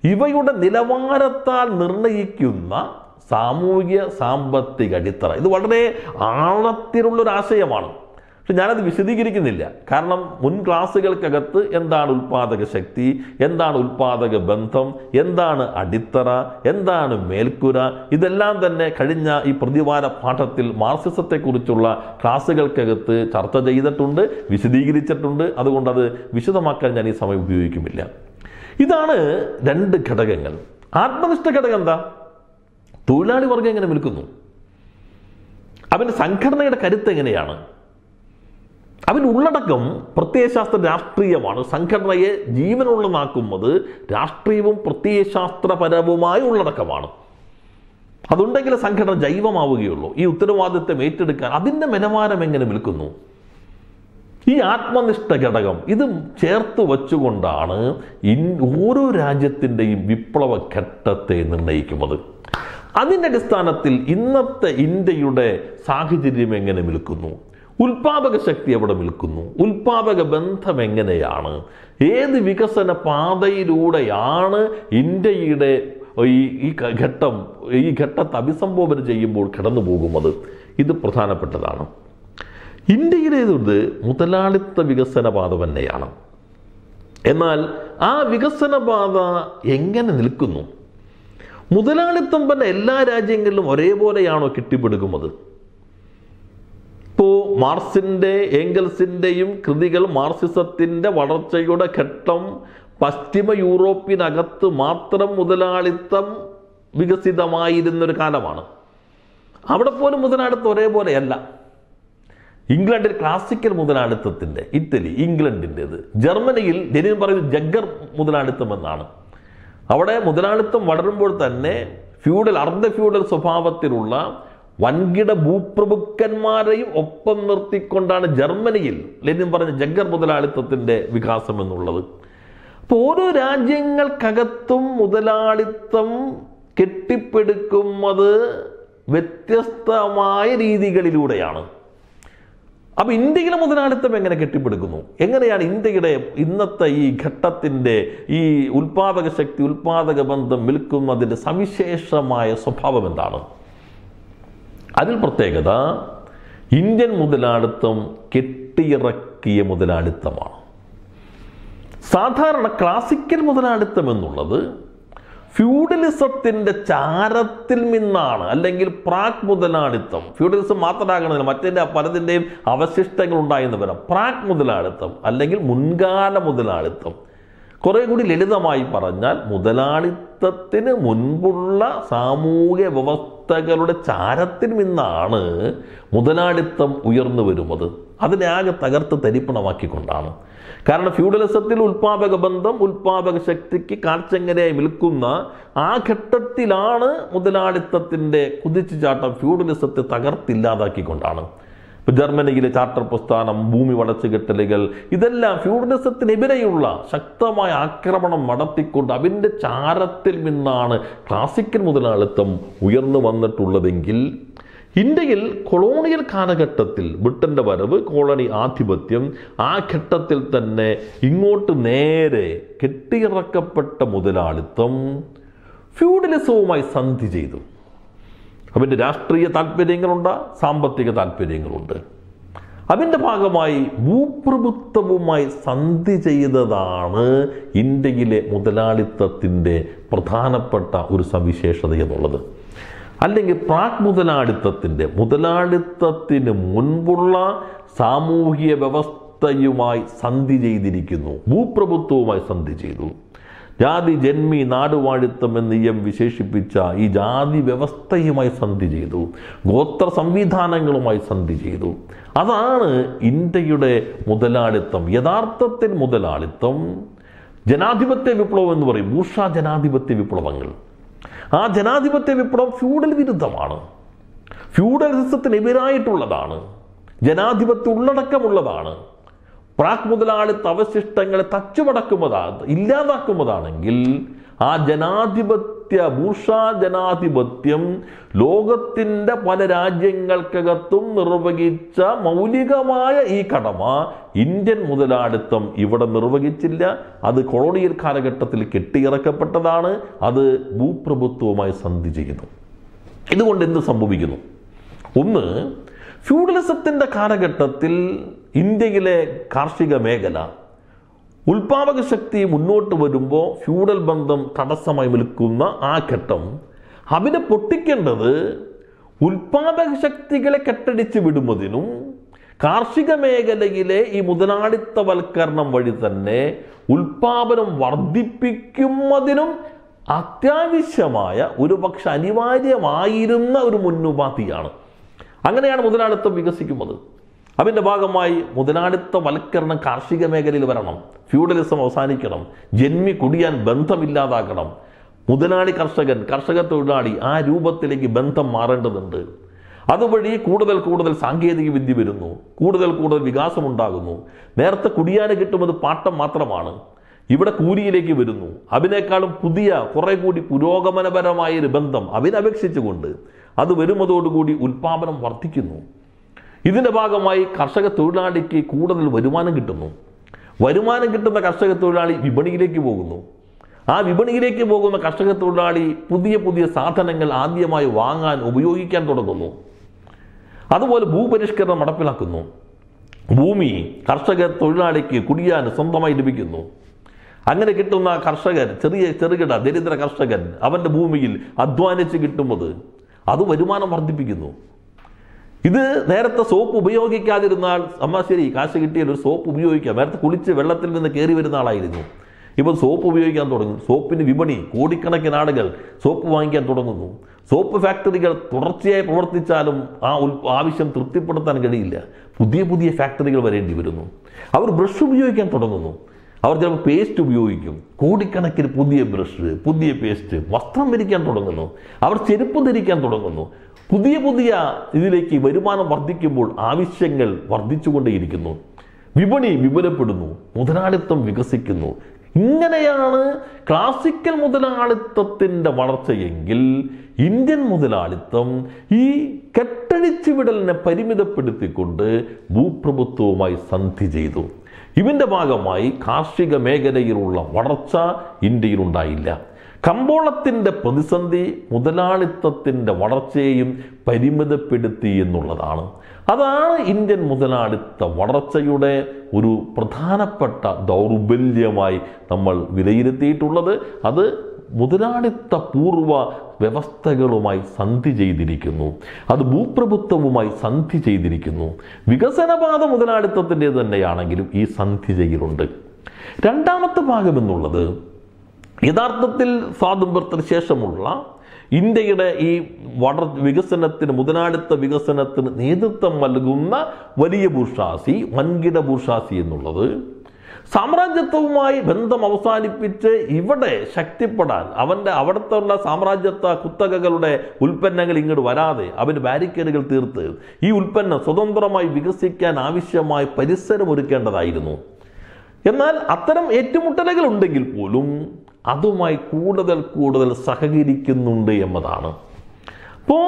Speaker 1: ഇവയുടെ നിലവാരത്താൽ നിർണയിക്കുന്ന സാമൂഹിക സാമ്പത്തിക അടിത്തറ ഇത് വളരെ ആഴത്തിലുള്ള ഒരു ആശയമാണ് പക്ഷെ ഞാനത് വിശദീകരിക്കുന്നില്ല കാരണം മുൻ ക്ലാസ്സുകൾക്കകത്ത് എന്താണ് ഉൽപാദക ശക്തി എന്താണ് ഉൽപാദക ബന്ധം എന്താണ് അടിത്തറ എന്താണ് മേൽക്കുര ഇതെല്ലാം തന്നെ കഴിഞ്ഞ ഈ പ്രതിവാര പാഠത്തിൽ മാർക്സിസത്തെക്കുറിച്ചുള്ള ക്ലാസ്സുകൾക്കകത്ത് ചർച്ച ചെയ്തിട്ടുണ്ട് വിശദീകരിച്ചിട്ടുണ്ട് അതുകൊണ്ട് അത് വിശദമാക്കാൻ ഞാൻ ഈ സമയം ഉപയോഗിക്കുന്നില്ല ഇതാണ് രണ്ട് ഘടകങ്ങൾ ആത്മനിഷ്ഠ ഘടകം എന്താ തൊഴിലാളി വർഗം എങ്ങനെ നിൽക്കുന്നു അവൻ്റെ സംഘടനയുടെ കരുത്ത് എങ്ങനെയാണ് അവൻ്റെ ഉള്ളടക്കം പ്രത്യയശാസ്ത്ര രാഷ്ട്രീയമാണ് സംഘടനയെ ജീവനുള്ളതാക്കുന്നത് രാഷ്ട്രീയവും പ്രത്യയശാസ്ത്രപരവുമായ ഉള്ളടക്കമാണ് അതുണ്ടെങ്കിൽ സംഘടന ജൈവമാവുകയുള്ളൂ ഈ ഉത്തരവാദിത്വം ഏറ്റെടുക്കാൻ അതിൻ്റെ നിലവാരം എങ്ങനെ നിൽക്കുന്നു ഈ ആത്മനിഷ്ഠ ഘടകം ഇത് ചേർത്ത് വച്ചുകൊണ്ടാണ് ഇൻ ഓരോ രാജ്യത്തിൻ്റെയും വിപ്ലവ ഘട്ടത്തെ നിർണ്ണയിക്കുന്നത് അതിൻ്റെ അടിസ്ഥാനത്തിൽ ഇന്നത്തെ ഇന്ത്യയുടെ സാഹചര്യം എങ്ങനെ നിൽക്കുന്നു ഉൽപാദക ശക്തി എവിടെ നിൽക്കുന്നു ഉൽപാദക ബന്ധം എങ്ങനെയാണ് ഏത് വികസന പാതയിലൂടെയാണ് ഇന്ത്യയുടെ ഈ ഈ ഘ- ഘട്ടം ഈ ഘട്ടത്തെ അഭിസംബോധന ചെയ്യുമ്പോൾ കടന്നു പോകുന്നത് ഇത് പ്രധാനപ്പെട്ടതാണ് ഇന്ത്യയിലേത് മുതലാളിത്ത വികസന പാത തന്നെയാണ് എന്നാൽ ആ വികസന പാത എങ്ങനെ നിൽക്കുന്നു മുതലാളിത്തം തന്നെ എല്ലാ രാജ്യങ്ങളിലും ഒരേപോലെയാണോ കെട്ടിപ്പടുക്കുന്നത് ഇപ്പോൾ മാർസിൻ്റെ ഏംഗൽസിൻ്റെയും കൃതികൾ മാർസിസത്തിൻ്റെ വളർച്ചയുടെ ഘട്ടം പശ്ചിമ യൂറോപ്പിനകത്ത് മാത്രം മുതലാളിത്തം വികസിതമായിരുന്നൊരു കാലമാണ് അവിടെ പോലും മുതലാളിത്തം ഒരേപോലെയല്ല ഇംഗ്ലണ്ടിൽ ക്ലാസിക്കൽ മുതലാളിത്തത്തിൻ്റെ ഇറ്റലി ഇംഗ്ലണ്ടിൻ്റെത് ജർമ്മനിയിൽ ലെനിൻ പറയുന്നത് ജഗ്ഗർ മുതലാളിത്തം എന്നാണ് അവിടെ മുതലാളിത്തം വളരുമ്പോൾ തന്നെ ഫ്യൂഡൽ അർദ്ധ ഫ്യൂഡൽ സ്വഭാവത്തിലുള്ള വൻകിട ഭൂപ്രഭുക്കന്മാരെയും ഒപ്പം നിർത്തിക്കൊണ്ടാണ് ജർമ്മനിയിൽ ലെനിൻ പറഞ്ഞ ജഗ്ഗർ മുതലാളിത്തത്തിൻ്റെ വികാസം എന്നുള്ളത് അപ്പോൾ ഓരോ രാജ്യങ്ങൾക്കകത്തും മുതലാളിത്തം കെട്ടിപ്പടുക്കുന്നത് വ്യത്യസ്തമായ രീതികളിലൂടെയാണ് അപ്പൊ ഇന്ത്യയിലെ മുതലാളിത്തം എങ്ങനെ കെട്ടിപ്പടുക്കുന്നു എങ്ങനെയാണ് ഇന്ത്യയുടെ ഇന്നത്തെ ഈ ഘട്ടത്തിന്റെ ഈ ഉൽപാദക ശക്തി ഉൽപാദക ബന്ധം നിൽക്കുന്നതിന്റെ സവിശേഷമായ സ്വഭാവം എന്താണ് അതിൽ പ്രത്യേകത ഇന്ത്യൻ മുതലാളിത്തം കെട്ടിയിറക്കിയ മുതലാളിത്തമാണ് സാധാരണ ക്ലാസിക്കൽ മുതലാളിത്തം എന്നുള്ളത് ഫ്യൂഡലിസത്തിന്റെ ചാരത്തിൽ നിന്നാണ് അല്ലെങ്കിൽ പ്രാക് മുതലാളിത്തം ഫ്യൂഡലിസം മാത്രമാകണമെന്നില്ല മറ്റേ പലതിൻ്റെയും അവശിഷ്ടങ്ങൾ ഉണ്ടായെന്ന് വരാം പ്രാക് മുതലാളിത്തം അല്ലെങ്കിൽ മുൻകാല മുതലാളിത്തം കുറെ കൂടി ലളിതമായി പറഞ്ഞാൽ മുതലാളിത്തത്തിന് മുൻപുള്ള സാമൂഹ്യ വ്യവസ്ഥകളുടെ ചാരത്തിൽ നിന്നാണ് മുതലാളിത്തം ഉയർന്നു വരുന്നത് അതിനെ ആകെ തകർത്ത് തരിപ്പണമാക്കിക്കൊണ്ടാണ് കാരണം ഫ്യൂഡലിസത്തിൽ ഉൽപാദക ബന്ധം ഉൽപാദക ശക്തിക്ക് കാഴ്ചങ്ങനെയായി നിൽക്കുന്ന ആ ഘട്ടത്തിലാണ് മുതലാളിത്തത്തിൻ്റെ കുതിച്ചുചാട്ടം ഫ്യൂഡലിസത്തെ തകർത്തില്ലാതാക്കിക്കൊണ്ടാണ് ഇപ്പൊ ജർമ്മനിയിലെ ചാർട്ടർ പ്രസ്ഥാനം ഭൂമി വളച്ചുകെട്ടലുകൾ ഇതെല്ലാം ഫ്യൂഡലിസത്തിനെതിരെയുള്ള ശക്തമായ ആക്രമണം നടത്തിക്കൊണ്ട് അതിൻ്റെ ചാരത്തിൽ നിന്നാണ് ക്ലാസിക്കൽ മുതലാളിത്തം ഉയർന്നു വന്നിട്ടുള്ളതെങ്കിൽ ഇന്ത്യയിൽ കൊളോണിയൽ കാലഘട്ടത്തിൽ ബ്രിട്ടന്റെ വരവ് കോളനി ആധിപത്യം ആ ഘട്ടത്തിൽ തന്നെ ഇങ്ങോട്ട് നേരെ കെട്ടിയിറക്കപ്പെട്ട മുതലാളിത്തം ഫ്യൂഡലിസവുമായി സന്ധി ചെയ്തു അവൻ്റെ രാഷ്ട്രീയ താല്പര്യങ്ങളുണ്ട് സാമ്പത്തിക താല്പര്യങ്ങളുണ്ട് അതിൻ്റെ ഭാഗമായി ഭൂപ്രഭുത്വവുമായി സന്ധി ചെയ്തതാണ് ഇന്ത്യയിലെ മുതലാളിത്തത്തിൻ്റെ പ്രധാനപ്പെട്ട ഒരു സവിശേഷത എന്നുള്ളത് അല്ലെങ്കിൽ പ്രാക് മുതലാളിത്തത്തിൻ്റെ മുതലാളിത്തത്തിന് മുൻപുള്ള സാമൂഹിക വ്യവസ്ഥയുമായി സന്ധി ചെയ്തിരിക്കുന്നു ഭൂപ്രഭുത്വവുമായി സന്ധി ചെയ്തു ജാതി ജന്മി നാടുവാഴിത്തം എന്ന് ഇയം വിശേഷിപ്പിച്ച ഈ ജാതി വ്യവസ്ഥയുമായി സന്ധി ചെയ്തു ഗോത്ര സംവിധാനങ്ങളുമായി സന്ധി ചെയ്തു അതാണ് ഇന്ത്യയുടെ മുതലാളിത്തം യഥാർത്ഥത്തിൽ മുതലാളിത്തം ജനാധിപത്യ വിപ്ലവം എന്ന് പറയും ഭൂഷ ജനാധിപത്യ വിപ്ലവങ്ങൾ ആ ജനാധിപത്യ വിപ്ലവം ഫ്യൂഡൽ വിരുദ്ധമാണ് ഫ്യൂഡലിസത്തിനെതിരായിട്ടുള്ളതാണ് ജനാധിപത്യ ഉള്ളടക്കമുള്ളതാണ് പ്രാക് മുതലാളിത്ത അവശിഷ്ടങ്ങളെ തച്ചുമടക്കുന്നതാ ഇല്ലാതാക്കുന്നതാണെങ്കിൽ ആ ജനാധിപത്യ ജനാധിപത്യ ഭൂഷാ ജനാധിപത്യം ലോകത്തിൻ്റെ പല രാജ്യങ്ങൾക്കകത്തും നിർവഹിച്ച മൗലികമായ ഈ കടമ ഇന്ത്യൻ മുതലാളിത്തം ഇവിടെ നിർവഹിച്ചില്ല അത് കൊളോണിയൽ കാലഘട്ടത്തിൽ കെട്ടിയിറക്കപ്പെട്ടതാണ് അത് ഭൂപ്രഭുത്വവുമായി സന്ധി ചെയ്യുന്നു ഇതുകൊണ്ട് എന്ത് സംഭവിക്കുന്നു ഒന്ന് ഫ്യൂഡലിസത്തിൻ്റെ കാലഘട്ടത്തിൽ ഇന്ത്യയിലെ കാർഷിക മേഖല ഉൽപാദക ശക്തി മുന്നോട്ട് വരുമ്പോൾ ഫ്യൂഡൽ ബന്ധം തടസ്സമായി നിൽക്കുന്ന ആ ഘട്ടം അതിനെ പൊട്ടിക്കേണ്ടത് ഉൽപാദക ശക്തികളെ കെട്ടടിച്ച് വിടുന്നതിനും കാർഷിക മേഖലയിലെ ഈ മുതലാളിത്തവൽക്കരണം വഴി തന്നെ ഉൽപാദനം വർദ്ധിപ്പിക്കുന്നതിനും അത്യാവശ്യമായ ഒരു പക്ഷെ അനിവാര്യമായിരുന്ന ഒരു മുന്നുപാധിയാണ് അങ്ങനെയാണ് മുതലാളിത്തം വികസിക്കുന്നത് അതിൻ്റെ ഭാഗമായി മുതലാളിത്തവൽക്കരണം കാർഷിക മേഖലയിൽ വരണം ഫ്യൂഡലിസം അവസാനിക്കണം ജന്മി കുടിയാൻ ബന്ധമില്ലാതാക്കണം മുതലാളി കർഷകൻ കർഷക തൊഴിലാളി ആ രൂപത്തിലേക്ക് ബന്ധം മാറേണ്ടതുണ്ട് അതുവഴി കൂടുതൽ കൂടുതൽ സാങ്കേതിക വിദ്യ വരുന്നു കൂടുതൽ കൂടുതൽ വികാസമുണ്ടാകുന്നു നേരത്തെ കുടിയാന് കിട്ടുന്നത് പാട്ടം മാത്രമാണ് ഇവിടെ കൂലിയിലേക്ക് വരുന്നു അതിനേക്കാളും പുതിയ കുറെ കൂടി പുരോഗമനപരമായ ഒരു ബന്ധം അതിനപേക്ഷിച്ചുകൊണ്ട് അത് വരുന്നതോടുകൂടി ഉൽപാദനം വർദ്ധിക്കുന്നു ഇതിന്റെ ഭാഗമായി കർഷക തൊഴിലാളിക്ക് കൂടുതൽ വരുമാനം കിട്ടുന്നു വരുമാനം കിട്ടുന്ന കർഷക തൊഴിലാളി വിപണിയിലേക്ക് പോകുന്നു ആ വിപണിയിലേക്ക് പോകുന്ന കർഷക തൊഴിലാളി പുതിയ പുതിയ സാധനങ്ങൾ ആദ്യമായി വാങ്ങാൻ ഉപയോഗിക്കാൻ തുടങ്ങുന്നു അതുപോലെ ഭൂപരിഷ്കരണം നടപ്പിലാക്കുന്നു ഭൂമി കർഷക തൊഴിലാളിക്ക് കുടിയാൻ സ്വന്തമായി ലഭിക്കുന്നു അങ്ങനെ കിട്ടുന്ന കർഷകൻ ചെറിയ ചെറുകിട ദരിദ്ര കർഷകൻ അവന്റെ ഭൂമിയിൽ അധ്വാനിച്ച് കിട്ടുന്നത് അത് വരുമാനം വർദ്ധിപ്പിക്കുന്നു ഇത് നേരത്തെ സോപ്പ് ഉപയോഗിക്കാതിരുന്നാൽ അമ്മ ശരി കാശ് കിട്ടിയാൽ ഒരു സോപ്പ് ഉപയോഗിക്കാം നേരത്തെ കുളിച്ച് വെള്ളത്തിൽ നിന്ന് കയറി വരുന്ന ആളായിരുന്നു ഇപ്പോൾ സോപ്പ് ഉപയോഗിക്കാൻ തുടങ്ങും സോപ്പിന് വിപണി കോടിക്കണക്കിന് ആളുകൾ സോപ്പ് വാങ്ങിക്കാൻ തുടങ്ങുന്നു സോപ്പ് ഫാക്ടറികൾ തുടർച്ചയായി പ്രവർത്തിച്ചാലും ആ ഉൽ ആവശ്യം തൃപ്തിപ്പെടുത്താൻ കഴിയില്ല പുതിയ പുതിയ ഫാക്ടറികൾ വരേണ്ടി വരുന്നു അവർ ബ്രഷ് ഉപയോഗിക്കാൻ തുടങ്ങുന്നു അവർ ചിലപ്പോൾ പേസ്റ്റ് ഉപയോഗിക്കും കോടിക്കണക്കിന് പുതിയ ബ്രഷ് പുതിയ പേസ്റ്റ് വസ്ത്രം ധരിക്കാൻ തുടങ്ങുന്നു അവർ ചെരുപ്പ് ധരിക്കാൻ തുടങ്ങുന്നു പുതിയ പുതിയ ഇതിലേക്ക് വരുമാനം വർദ്ധിക്കുമ്പോൾ ആവശ്യങ്ങൾ വർദ്ധിച്ചുകൊണ്ടേയിരിക്കുന്നു വിപണി വിപുലപ്പെടുന്നു മുതലാളിത്തം വികസിക്കുന്നു ഇങ്ങനെയാണ് ക്ലാസിക്കൽ മുതലാളിത്തത്തിൻ്റെ വളർച്ചയെങ്കിൽ ഇന്ത്യൻ മുതലാളിത്തം ഈ കെട്ടഴിച്ചു വിടലിനെ പരിമിതപ്പെടുത്തിക്കൊണ്ട് ഭൂപ്രഭുത്വവുമായി സന്ധി ചെയ്തു ഇതിൻ്റെ ഭാഗമായി കാർഷിക മേഖലയിലുള്ള വളർച്ച ഇന്ത്യയിലുണ്ടായില്ല കമ്പോളത്തിൻ്റെ പ്രതിസന്ധി മുതലാളിത്തത്തിൻ്റെ വളർച്ചയെയും പരിമിതപ്പെടുത്തി എന്നുള്ളതാണ് അതാണ് ഇന്ത്യൻ മുതലാളിത്ത വളർച്ചയുടെ ഒരു പ്രധാനപ്പെട്ട ദൗർബല്യമായി നമ്മൾ വിലയിരുത്തിയിട്ടുള്ളത് അത് മുതലാളിത്ത പൂർവ്വ വ്യവസ്ഥകളുമായി സന്ധി ചെയ്തിരിക്കുന്നു അത് ഭൂപ്രഭുത്വവുമായി സന്ധി ചെയ്തിരിക്കുന്നു വികസനപാത മുതലാളിത്തത്തിൻ്റെ തന്നെയാണെങ്കിലും ഈ സന്ധി ചെയ്യലുണ്ട് രണ്ടാമത്തെ ഭാഗം എന്നുള്ളത് യഥാർത്ഥത്തിൽ സ്വാതന്ത്ര്യത്തിന് ശേഷമുള്ള ഇന്ത്യയുടെ ഈ വളർ വികസനത്തിന് മുതലാളിത്ത വികസനത്തിന് നേതൃത്വം നൽകുന്ന വലിയ ബൂർഷാസി വൻകിട ബൂർഷാസി എന്നുള്ളത് സാമ്രാജ്യത്വവുമായി ബന്ധം അവസാനിപ്പിച്ച് ഇവിടെ ശക്തിപ്പെടാൻ അവൻ്റെ അവിടുത്തെ ഉള്ള സാമ്രാജ്യത്വ കുത്തകകളുടെ ഉൽപ്പന്നങ്ങൾ ഇങ്ങോട്ട് വരാതെ അവന് ബാരിക്കേഡുകൾ തീർത്ത് ഈ ഉൽപ്പന്നം സ്വതന്ത്രമായി വികസിക്കാൻ ആവശ്യമായ പരിസരം ഒരുക്കേണ്ടതായിരുന്നു എന്നാൽ അത്തരം ഏറ്റുമുട്ടലുകൾ ഉണ്ടെങ്കിൽ പോലും അതുമായി കൂടുതൽ കൂടുതൽ സഹകരിക്കുന്നുണ്ട് എന്നതാണ് അപ്പോൾ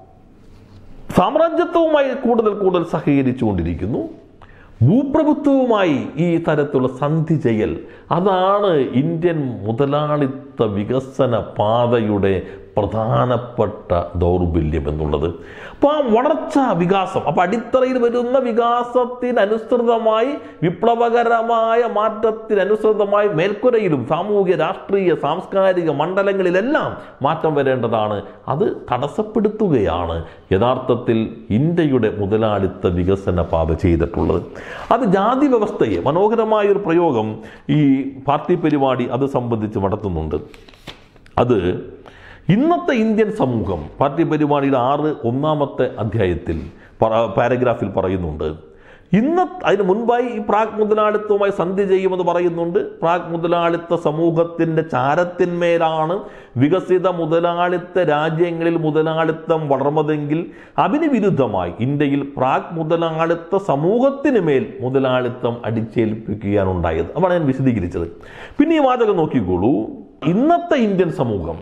Speaker 1: സാമ്രാജ്യത്വവുമായി കൂടുതൽ കൂടുതൽ സഹകരിച്ചു കൊണ്ടിരിക്കുന്നു ഭൂപ്രഭുത്വവുമായി ഈ തരത്തിലുള്ള സന്ധി ചെയ്യൽ അതാണ് ഇന്ത്യൻ മുതലാളിത്ത വികസന പാതയുടെ പ്രധാനപ്പെട്ട ദൗർബല്യം എന്നുള്ളത് അപ്പോൾ ആ വളർച്ച വികാസം അപ്പോൾ അടിത്തറയിൽ വരുന്ന വികാസത്തിനനുസൃതമായി വിപ്ലവകരമായ മാറ്റത്തിനനുസൃതമായി മേൽക്കുരയിലും സാമൂഹിക രാഷ്ട്രീയ സാംസ്കാരിക മണ്ഡലങ്ങളിലെല്ലാം മാറ്റം വരേണ്ടതാണ് അത് തടസ്സപ്പെടുത്തുകയാണ് യഥാർത്ഥത്തിൽ ഇന്ത്യയുടെ മുതലാളിത്ത വികസന പാത ചെയ്തിട്ടുള്ളത് അത് ജാതി വ്യവസ്ഥയെ മനോഹരമായ ഒരു പ്രയോഗം ഈ പാർട്ടി പരിപാടി അത് സംബന്ധിച്ച് നടത്തുന്നുണ്ട് അത് ഇന്നത്തെ ഇന്ത്യൻ സമൂഹം പാർട്ടി പരിപാടിയുടെ ആറ് ഒന്നാമത്തെ അധ്യായത്തിൽ പറ- പാരഗ്രാഫിൽ പറയുന്നുണ്ട് ഇന്ന അതിന് മുൻപായി ഈ പ്രാഗ് മുതലാളിത്തവുമായി സന്ധി ചെയ്യുമെന്ന് പറയുന്നുണ്ട് പ്രാഗ് മുതലാളിത്ത സമൂഹത്തിന്റെ ചാരത്തിന്മേലാണ് വികസിത മുതലാളിത്ത രാജ്യങ്ങളിൽ മുതലാളിത്തം വളർന്നതെങ്കിൽ അതിന് വിരുദ്ധമായി ഇന്ത്യയിൽ പ്രാഗ് മുതലാളിത്ത സമൂഹത്തിന് മേൽ മുതലാളിത്തം അടിച്ചേൽപ്പിക്കുകയാണ് ഉണ്ടായത് അതാണ് ഞാൻ വിശദീകരിച്ചത് പിന്നെ ഈ വാചകം നോക്കിക്കോളൂ ഇന്നത്തെ ഇന്ത്യൻ സമൂഹം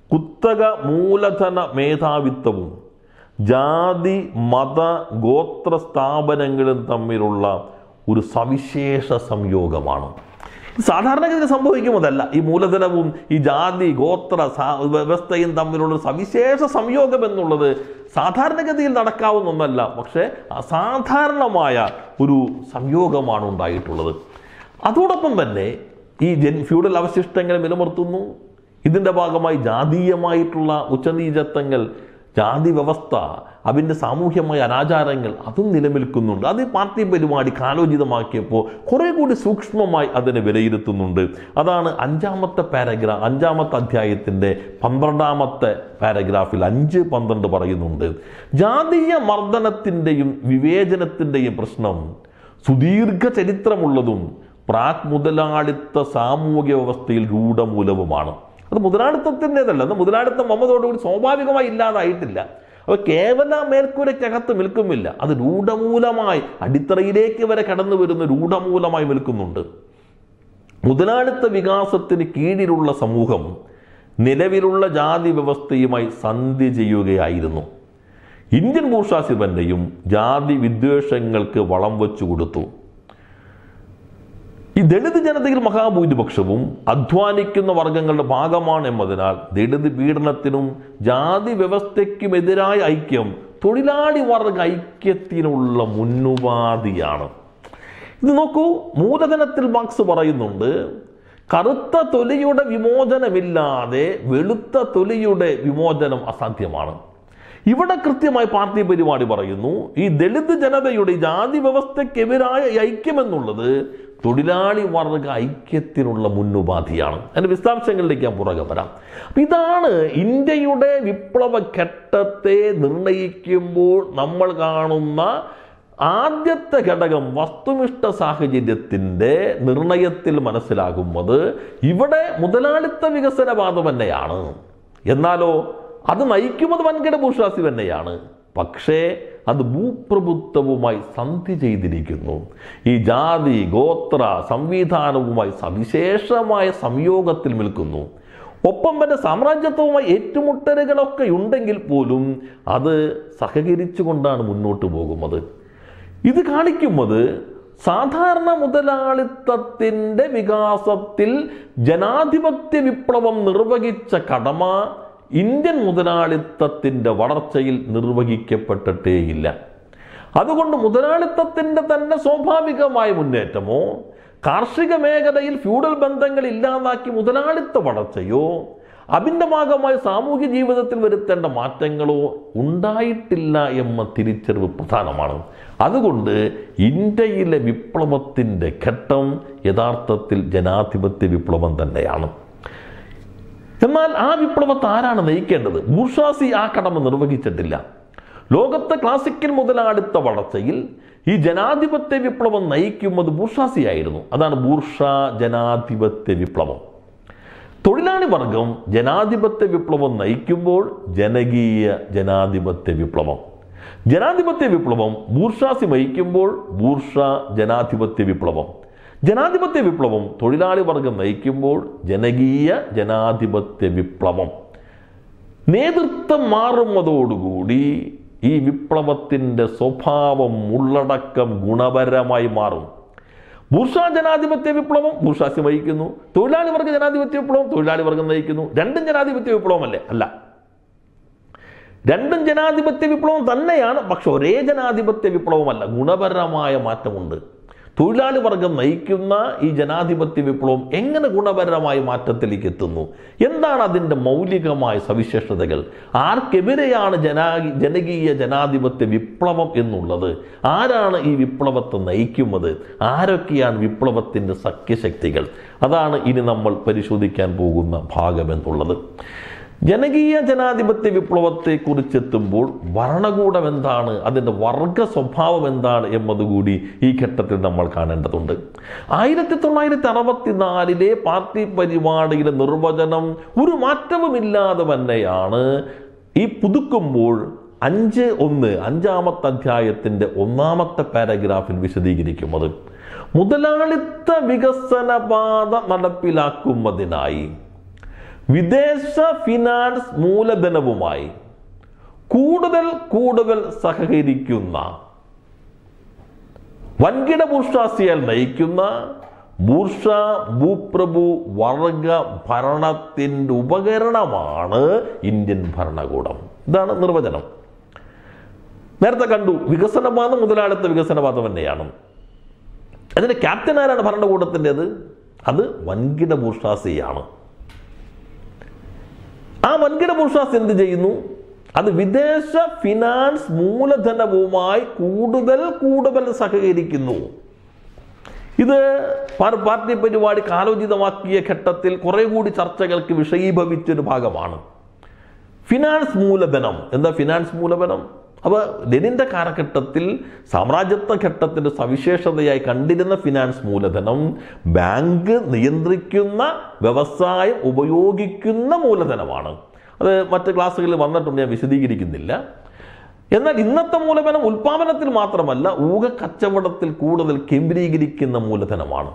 Speaker 1: കുത്തക മൂലധന മേധാവിത്വവും ജാതി മത ഗോത്ര സ്ഥാപനങ്ങളും തമ്മിലുള്ള ഒരു സവിശേഷ സംയോഗമാണ് സാധാരണഗതിയിൽ സംഭവിക്കുന്നതല്ല ഈ മൂലധനവും ഈ ജാതി ഗോത്ര സാ- വ്യവസ്ഥയും തമ്മിലുള്ള ഒരു സവിശേഷ സംയോഗം എന്നുള്ളത് സാധാരണഗതിയിൽ നടക്കാവുന്ന ഒന്നല്ല പക്ഷേ അസാധാരണമായ ഒരു സംയോഗമാണ് ഉണ്ടായിട്ടുള്ളത് അതോടൊപ്പം തന്നെ ഈ ജൻ ഫ്യൂഡൽ അവശിഷ്ടങ്ങൾ നിലനിർത്തുന്നു ഇതിൻ്റെ ഭാഗമായി ജാതീയമായിട്ടുള്ള ഉച്ചനീചത്വങ്ങൾ ജാതി വ്യവസ്ഥ അതിൻ്റെ സാമൂഹ്യമായ അനാചാരങ്ങൾ അതും നിലനിൽക്കുന്നുണ്ട് അത് ഈ പാർട്ടി പരിപാടി കാലോചിതമാക്കിയപ്പോൾ കുറേ കൂടി സൂക്ഷ്മമായി അതിനെ വിലയിരുത്തുന്നുണ്ട് അതാണ് അഞ്ചാമത്തെ പാരഗ്രാഫ് അഞ്ചാമത്തെ അധ്യായത്തിൻ്റെ പന്ത്രണ്ടാമത്തെ പാരഗ്രാഫിൽ അഞ്ച് പന്ത്രണ്ട് പറയുന്നുണ്ട് ജാതീയ മർദ്ദനത്തിൻ്റെയും വിവേചനത്തിൻ്റെയും പ്രശ്നം സുദീർഘ ചരിത്രമുള്ളതും പ്രാക് മുതലാളിത്ത സാമൂഹ്യ വ്യവസ്ഥയിൽ രൂഢമൂലവുമാണ് അത് മുതലാളിത്തത്തിൻ്റെതല്ല അത് മുതലാളിത്തം വന്നതോടുകൂടി സ്വാഭാവികമായി ഇല്ലാതായിട്ടില്ല അപ്പോൾ കേവല മേൽക്കൂരയ്ക്കകത്ത് നിൽക്കുമില്ല അത് രൂഢമൂലമായി അടിത്തറയിലേക്ക് വരെ കടന്നു വരുന്ന രൂഢമൂലമായി നിൽക്കുന്നുണ്ട് മുതലാളിത്ത വികാസത്തിന് കീഴിലുള്ള സമൂഹം നിലവിലുള്ള ജാതി വ്യവസ്ഥയുമായി സന്ധി ചെയ്യുകയായിരുന്നു ഇന്ത്യൻ ഭൂഷാസിപന്റെയും ജാതി വിദ്വേഷങ്ങൾക്ക് വളം വെച്ചു കൊടുത്തു ഈ ദളിത് ജനതയിൽ മഹാഭൂരിപക്ഷവും അധ്വാനിക്കുന്ന വർഗങ്ങളുടെ ഭാഗമാണ് എന്നതിനാൽ ദളിത് പീഡനത്തിനും ജാതി വ്യവസ്ഥയ്ക്കുമെതിരായ ഐക്യം തൊഴിലാളി വർഗ ഐക്യത്തിനുള്ള മുന്നുപാധിയാണ് ഇത് നോക്കൂ മൂലധനത്തിൽ മാർക്സ് പറയുന്നുണ്ട് കറുത്ത തൊലിയുടെ വിമോചനമില്ലാതെ വെളുത്ത തൊലിയുടെ വിമോചനം അസാധ്യമാണ് ഇവിടെ കൃത്യമായി പാർട്ടി പരിപാടി പറയുന്നു ഈ ദളിത് ജനതയുടെ ഈ ജാതി വ്യവസ്ഥയ്ക്കെതിരായ ഈ ഐക്യം എന്നുള്ളത് തൊഴിലാളി വർഗ ഐക്യത്തിനുള്ള മുന്നുപാധിയാണ് അതിന്റെ വിശദാംശങ്ങളിലേക്ക് ഞാൻ പുറകെ വരാം അപ്പൊ ഇതാണ് ഇന്ത്യയുടെ വിപ്ലവ ഘട്ടത്തെ നിർണയിക്കുമ്പോൾ നമ്മൾ കാണുന്ന ആദ്യത്തെ ഘടകം വസ്തുനിഷ്ഠ സാഹചര്യത്തിന്റെ നിർണയത്തിൽ മനസ്സിലാകുന്നത് ഇവിടെ മുതലാളിത്ത വികസനവാദം തന്നെയാണ് എന്നാലോ അത് നയിക്കുന്നത് വൻകിട ഭൂഷാസി തന്നെയാണ് പക്ഷേ അത് ഭൂപ്രഭുത്വവുമായി സന്ധി ചെയ്തിരിക്കുന്നു ഈ ജാതി ഗോത്ര സംവിധാനവുമായി സവിശേഷമായ സംയോഗത്തിൽ നിൽക്കുന്നു ഒപ്പം തന്നെ സാമ്രാജ്യത്വവുമായി ഏറ്റുമുട്ടലുകളൊക്കെ ഉണ്ടെങ്കിൽ പോലും അത് സഹകരിച്ചുകൊണ്ടാണ് മുന്നോട്ട് പോകുന്നത് ഇത് കാണിക്കുന്നത് സാധാരണ മുതലാളിത്തത്തിൻ്റെ വികാസത്തിൽ ജനാധിപത്യ വിപ്ലവം നിർവഹിച്ച കടമ ഇന്ത്യൻ മുതലാളിത്തത്തിൻ്റെ വളർച്ചയിൽ നിർവഹിക്കപ്പെട്ടിട്ടേയില്ല അതുകൊണ്ട് മുതലാളിത്തത്തിൻ്റെ തന്നെ സ്വാഭാവികമായ മുന്നേറ്റമോ കാർഷിക മേഖലയിൽ ഫ്യൂഡൽ ബന്ധങ്ങൾ ഇല്ലാതാക്കി മുതലാളിത്ത വളർച്ചയോ അതിൻ്റെ ഭാഗമായി സാമൂഹ്യ ജീവിതത്തിൽ വരുത്തേണ്ട മാറ്റങ്ങളോ ഉണ്ടായിട്ടില്ല എന്ന തിരിച്ചറിവ് പ്രധാനമാണ് അതുകൊണ്ട് ഇന്ത്യയിലെ വിപ്ലവത്തിൻ്റെ ഘട്ടം യഥാർത്ഥത്തിൽ ജനാധിപത്യ വിപ്ലവം തന്നെയാണ് എന്നാൽ ആ വിപ്ലവത്തെ ആരാണ് നയിക്കേണ്ടത് ബൂർഷാസി ആ കടമ നിർവഹിച്ചിട്ടില്ല ലോകത്തെ ക്ലാസിക്കൽ മുതലാളിത്ത വളർച്ചയിൽ ഈ ജനാധിപത്യ വിപ്ലവം നയിക്കുന്നത് ബൂർഷാസിയായിരുന്നു അതാണ് ബൂർഷ ജനാധിപത്യ വിപ്ലവം തൊഴിലാളി വർഗം ജനാധിപത്യ വിപ്ലവം നയിക്കുമ്പോൾ ജനകീയ ജനാധിപത്യ വിപ്ലവം ജനാധിപത്യ വിപ്ലവം ബൂർഷാസി നയിക്കുമ്പോൾ ബൂർഷ ജനാധിപത്യ വിപ്ലവം ജനാധിപത്യ വിപ്ലവം തൊഴിലാളി വർഗം നയിക്കുമ്പോൾ ജനകീയ ജനാധിപത്യ വിപ്ലവം നേതൃത്വം മാറുന്നതോടുകൂടി ഈ വിപ്ലവത്തിൻ്റെ സ്വഭാവം ഉള്ളടക്കം ഗുണപരമായി മാറും ബൂർഷാ ജനാധിപത്യ വിപ്ലവം ബൂർഷാസി നയിക്കുന്നു തൊഴിലാളി വർഗ ജനാധിപത്യ വിപ്ലവം തൊഴിലാളി വർഗം നയിക്കുന്നു രണ്ടും ജനാധിപത്യ വിപ്ലവമല്ലേ അല്ല രണ്ടും ജനാധിപത്യ വിപ്ലവം തന്നെയാണ് പക്ഷെ ഒരേ ജനാധിപത്യ വിപ്ലവമല്ല ഗുണപരമായ മാറ്റമുണ്ട് തൊഴിലാളി വർഗം നയിക്കുന്ന ഈ ജനാധിപത്യ വിപ്ലവം എങ്ങനെ ഗുണപരമായ മാറ്റത്തിലേക്ക് എത്തുന്നു എന്താണ് അതിൻ്റെ മൗലികമായ സവിശേഷതകൾ ആർക്കെതിരെയാണ് ജനാ ജനകീയ ജനാധിപത്യ വിപ്ലവം എന്നുള്ളത് ആരാണ് ഈ വിപ്ലവത്തെ നയിക്കുന്നത് ആരൊക്കെയാണ് വിപ്ലവത്തിൻ്റെ സഖ്യശക്തികൾ അതാണ് ഇനി നമ്മൾ പരിശോധിക്കാൻ പോകുന്ന ഭാഗം എന്നുള്ളത് ജനകീയ ജനാധിപത്യ വിപ്ലവത്തെ കുറിച്ചെത്തുമ്പോൾ ഭരണകൂടം എന്താണ് അതിൻ്റെ വർഗ സ്വഭാവം എന്താണ് എന്നതുകൂടി ഈ ഘട്ടത്തിൽ നമ്മൾ കാണേണ്ടതുണ്ട് ആയിരത്തി തൊള്ളായിരത്തി അറുപത്തിനാലിലെ പാർട്ടി പരിപാടിയിലെ നിർവചനം ഒരു മാറ്റവുമില്ലാതെ തന്നെയാണ് ഈ പുതുക്കുമ്പോൾ അഞ്ച് ഒന്ന് അഞ്ചാമത്തെ അധ്യായത്തിൻ്റെ ഒന്നാമത്തെ പാരഗ്രാഫിൽ വിശദീകരിക്കുന്നത് മുതലാളിത്ത വികസന പാത നടപ്പിലാക്കുന്നതിനായി വിദേശ ഫിനാൻസ് മൂലധനവുമായി കൂടുതൽ കൂടുതൽ സഹകരിക്കുന്ന വൻകിട ബൂർഷാസിയാൽ നയിക്കുന്ന ബൂർഷ ഭൂപ്രഭു വർഗ ഭരണത്തിൻ്റെ ഉപകരണമാണ് ഇന്ത്യൻ ഭരണകൂടം ഇതാണ് നിർവചനം നേരത്തെ കണ്ടു വികസനവാദം മുതലാളിത്ത വികസനവാദം തന്നെയാണ് അതിന്റെ ക്യാപ്റ്റൻ ആരാണ് ഭരണകൂടത്തിൻ്റെത് അത് വൻകിട ബൂർഷാസിയാണ് ആ വൻകിട ബൂർഷാസ് എന്ത് ചെയ്യുന്നു അത് വിദേശ ഫിനാൻസ് മൂലധനവുമായി കൂടുതൽ കൂടുതൽ സഹകരിക്കുന്നു ഇത് പാർ- പാർട്ടി പരിപാടി കാലോചിതമാക്കിയ ഘട്ടത്തിൽ കുറെ കൂടി ചർച്ചകൾക്ക് വിഷയീഭവിച്ചൊരു ഭാഗമാണ് ഫിനാൻസ് മൂലധനം എന്താ ഫിനാൻസ് മൂലധനം അപ്പോൾ ലെനിന്റെ കാലഘട്ടത്തിൽ സാമ്രാജ്യത്വ ഘട്ടത്തിന്റെ സവിശേഷതയായി കണ്ടിരുന്ന ഫിനാൻസ് മൂലധനം ബാങ്ക് നിയന്ത്രിക്കുന്ന വ്യവസായം ഉപയോഗിക്കുന്ന മൂലധനമാണ് അത് മറ്റ് ക്ലാസ്സുകളിൽ വന്നിട്ടുണ്ട് ഞാൻ വിശദീകരിക്കുന്നില്ല എന്നാൽ ഇന്നത്തെ മൂലധനം ഉൽപാദനത്തിൽ മാത്രമല്ല ഊഹ കച്ചവടത്തിൽ കൂടുതൽ കേന്ദ്രീകരിക്കുന്ന മൂലധനമാണ്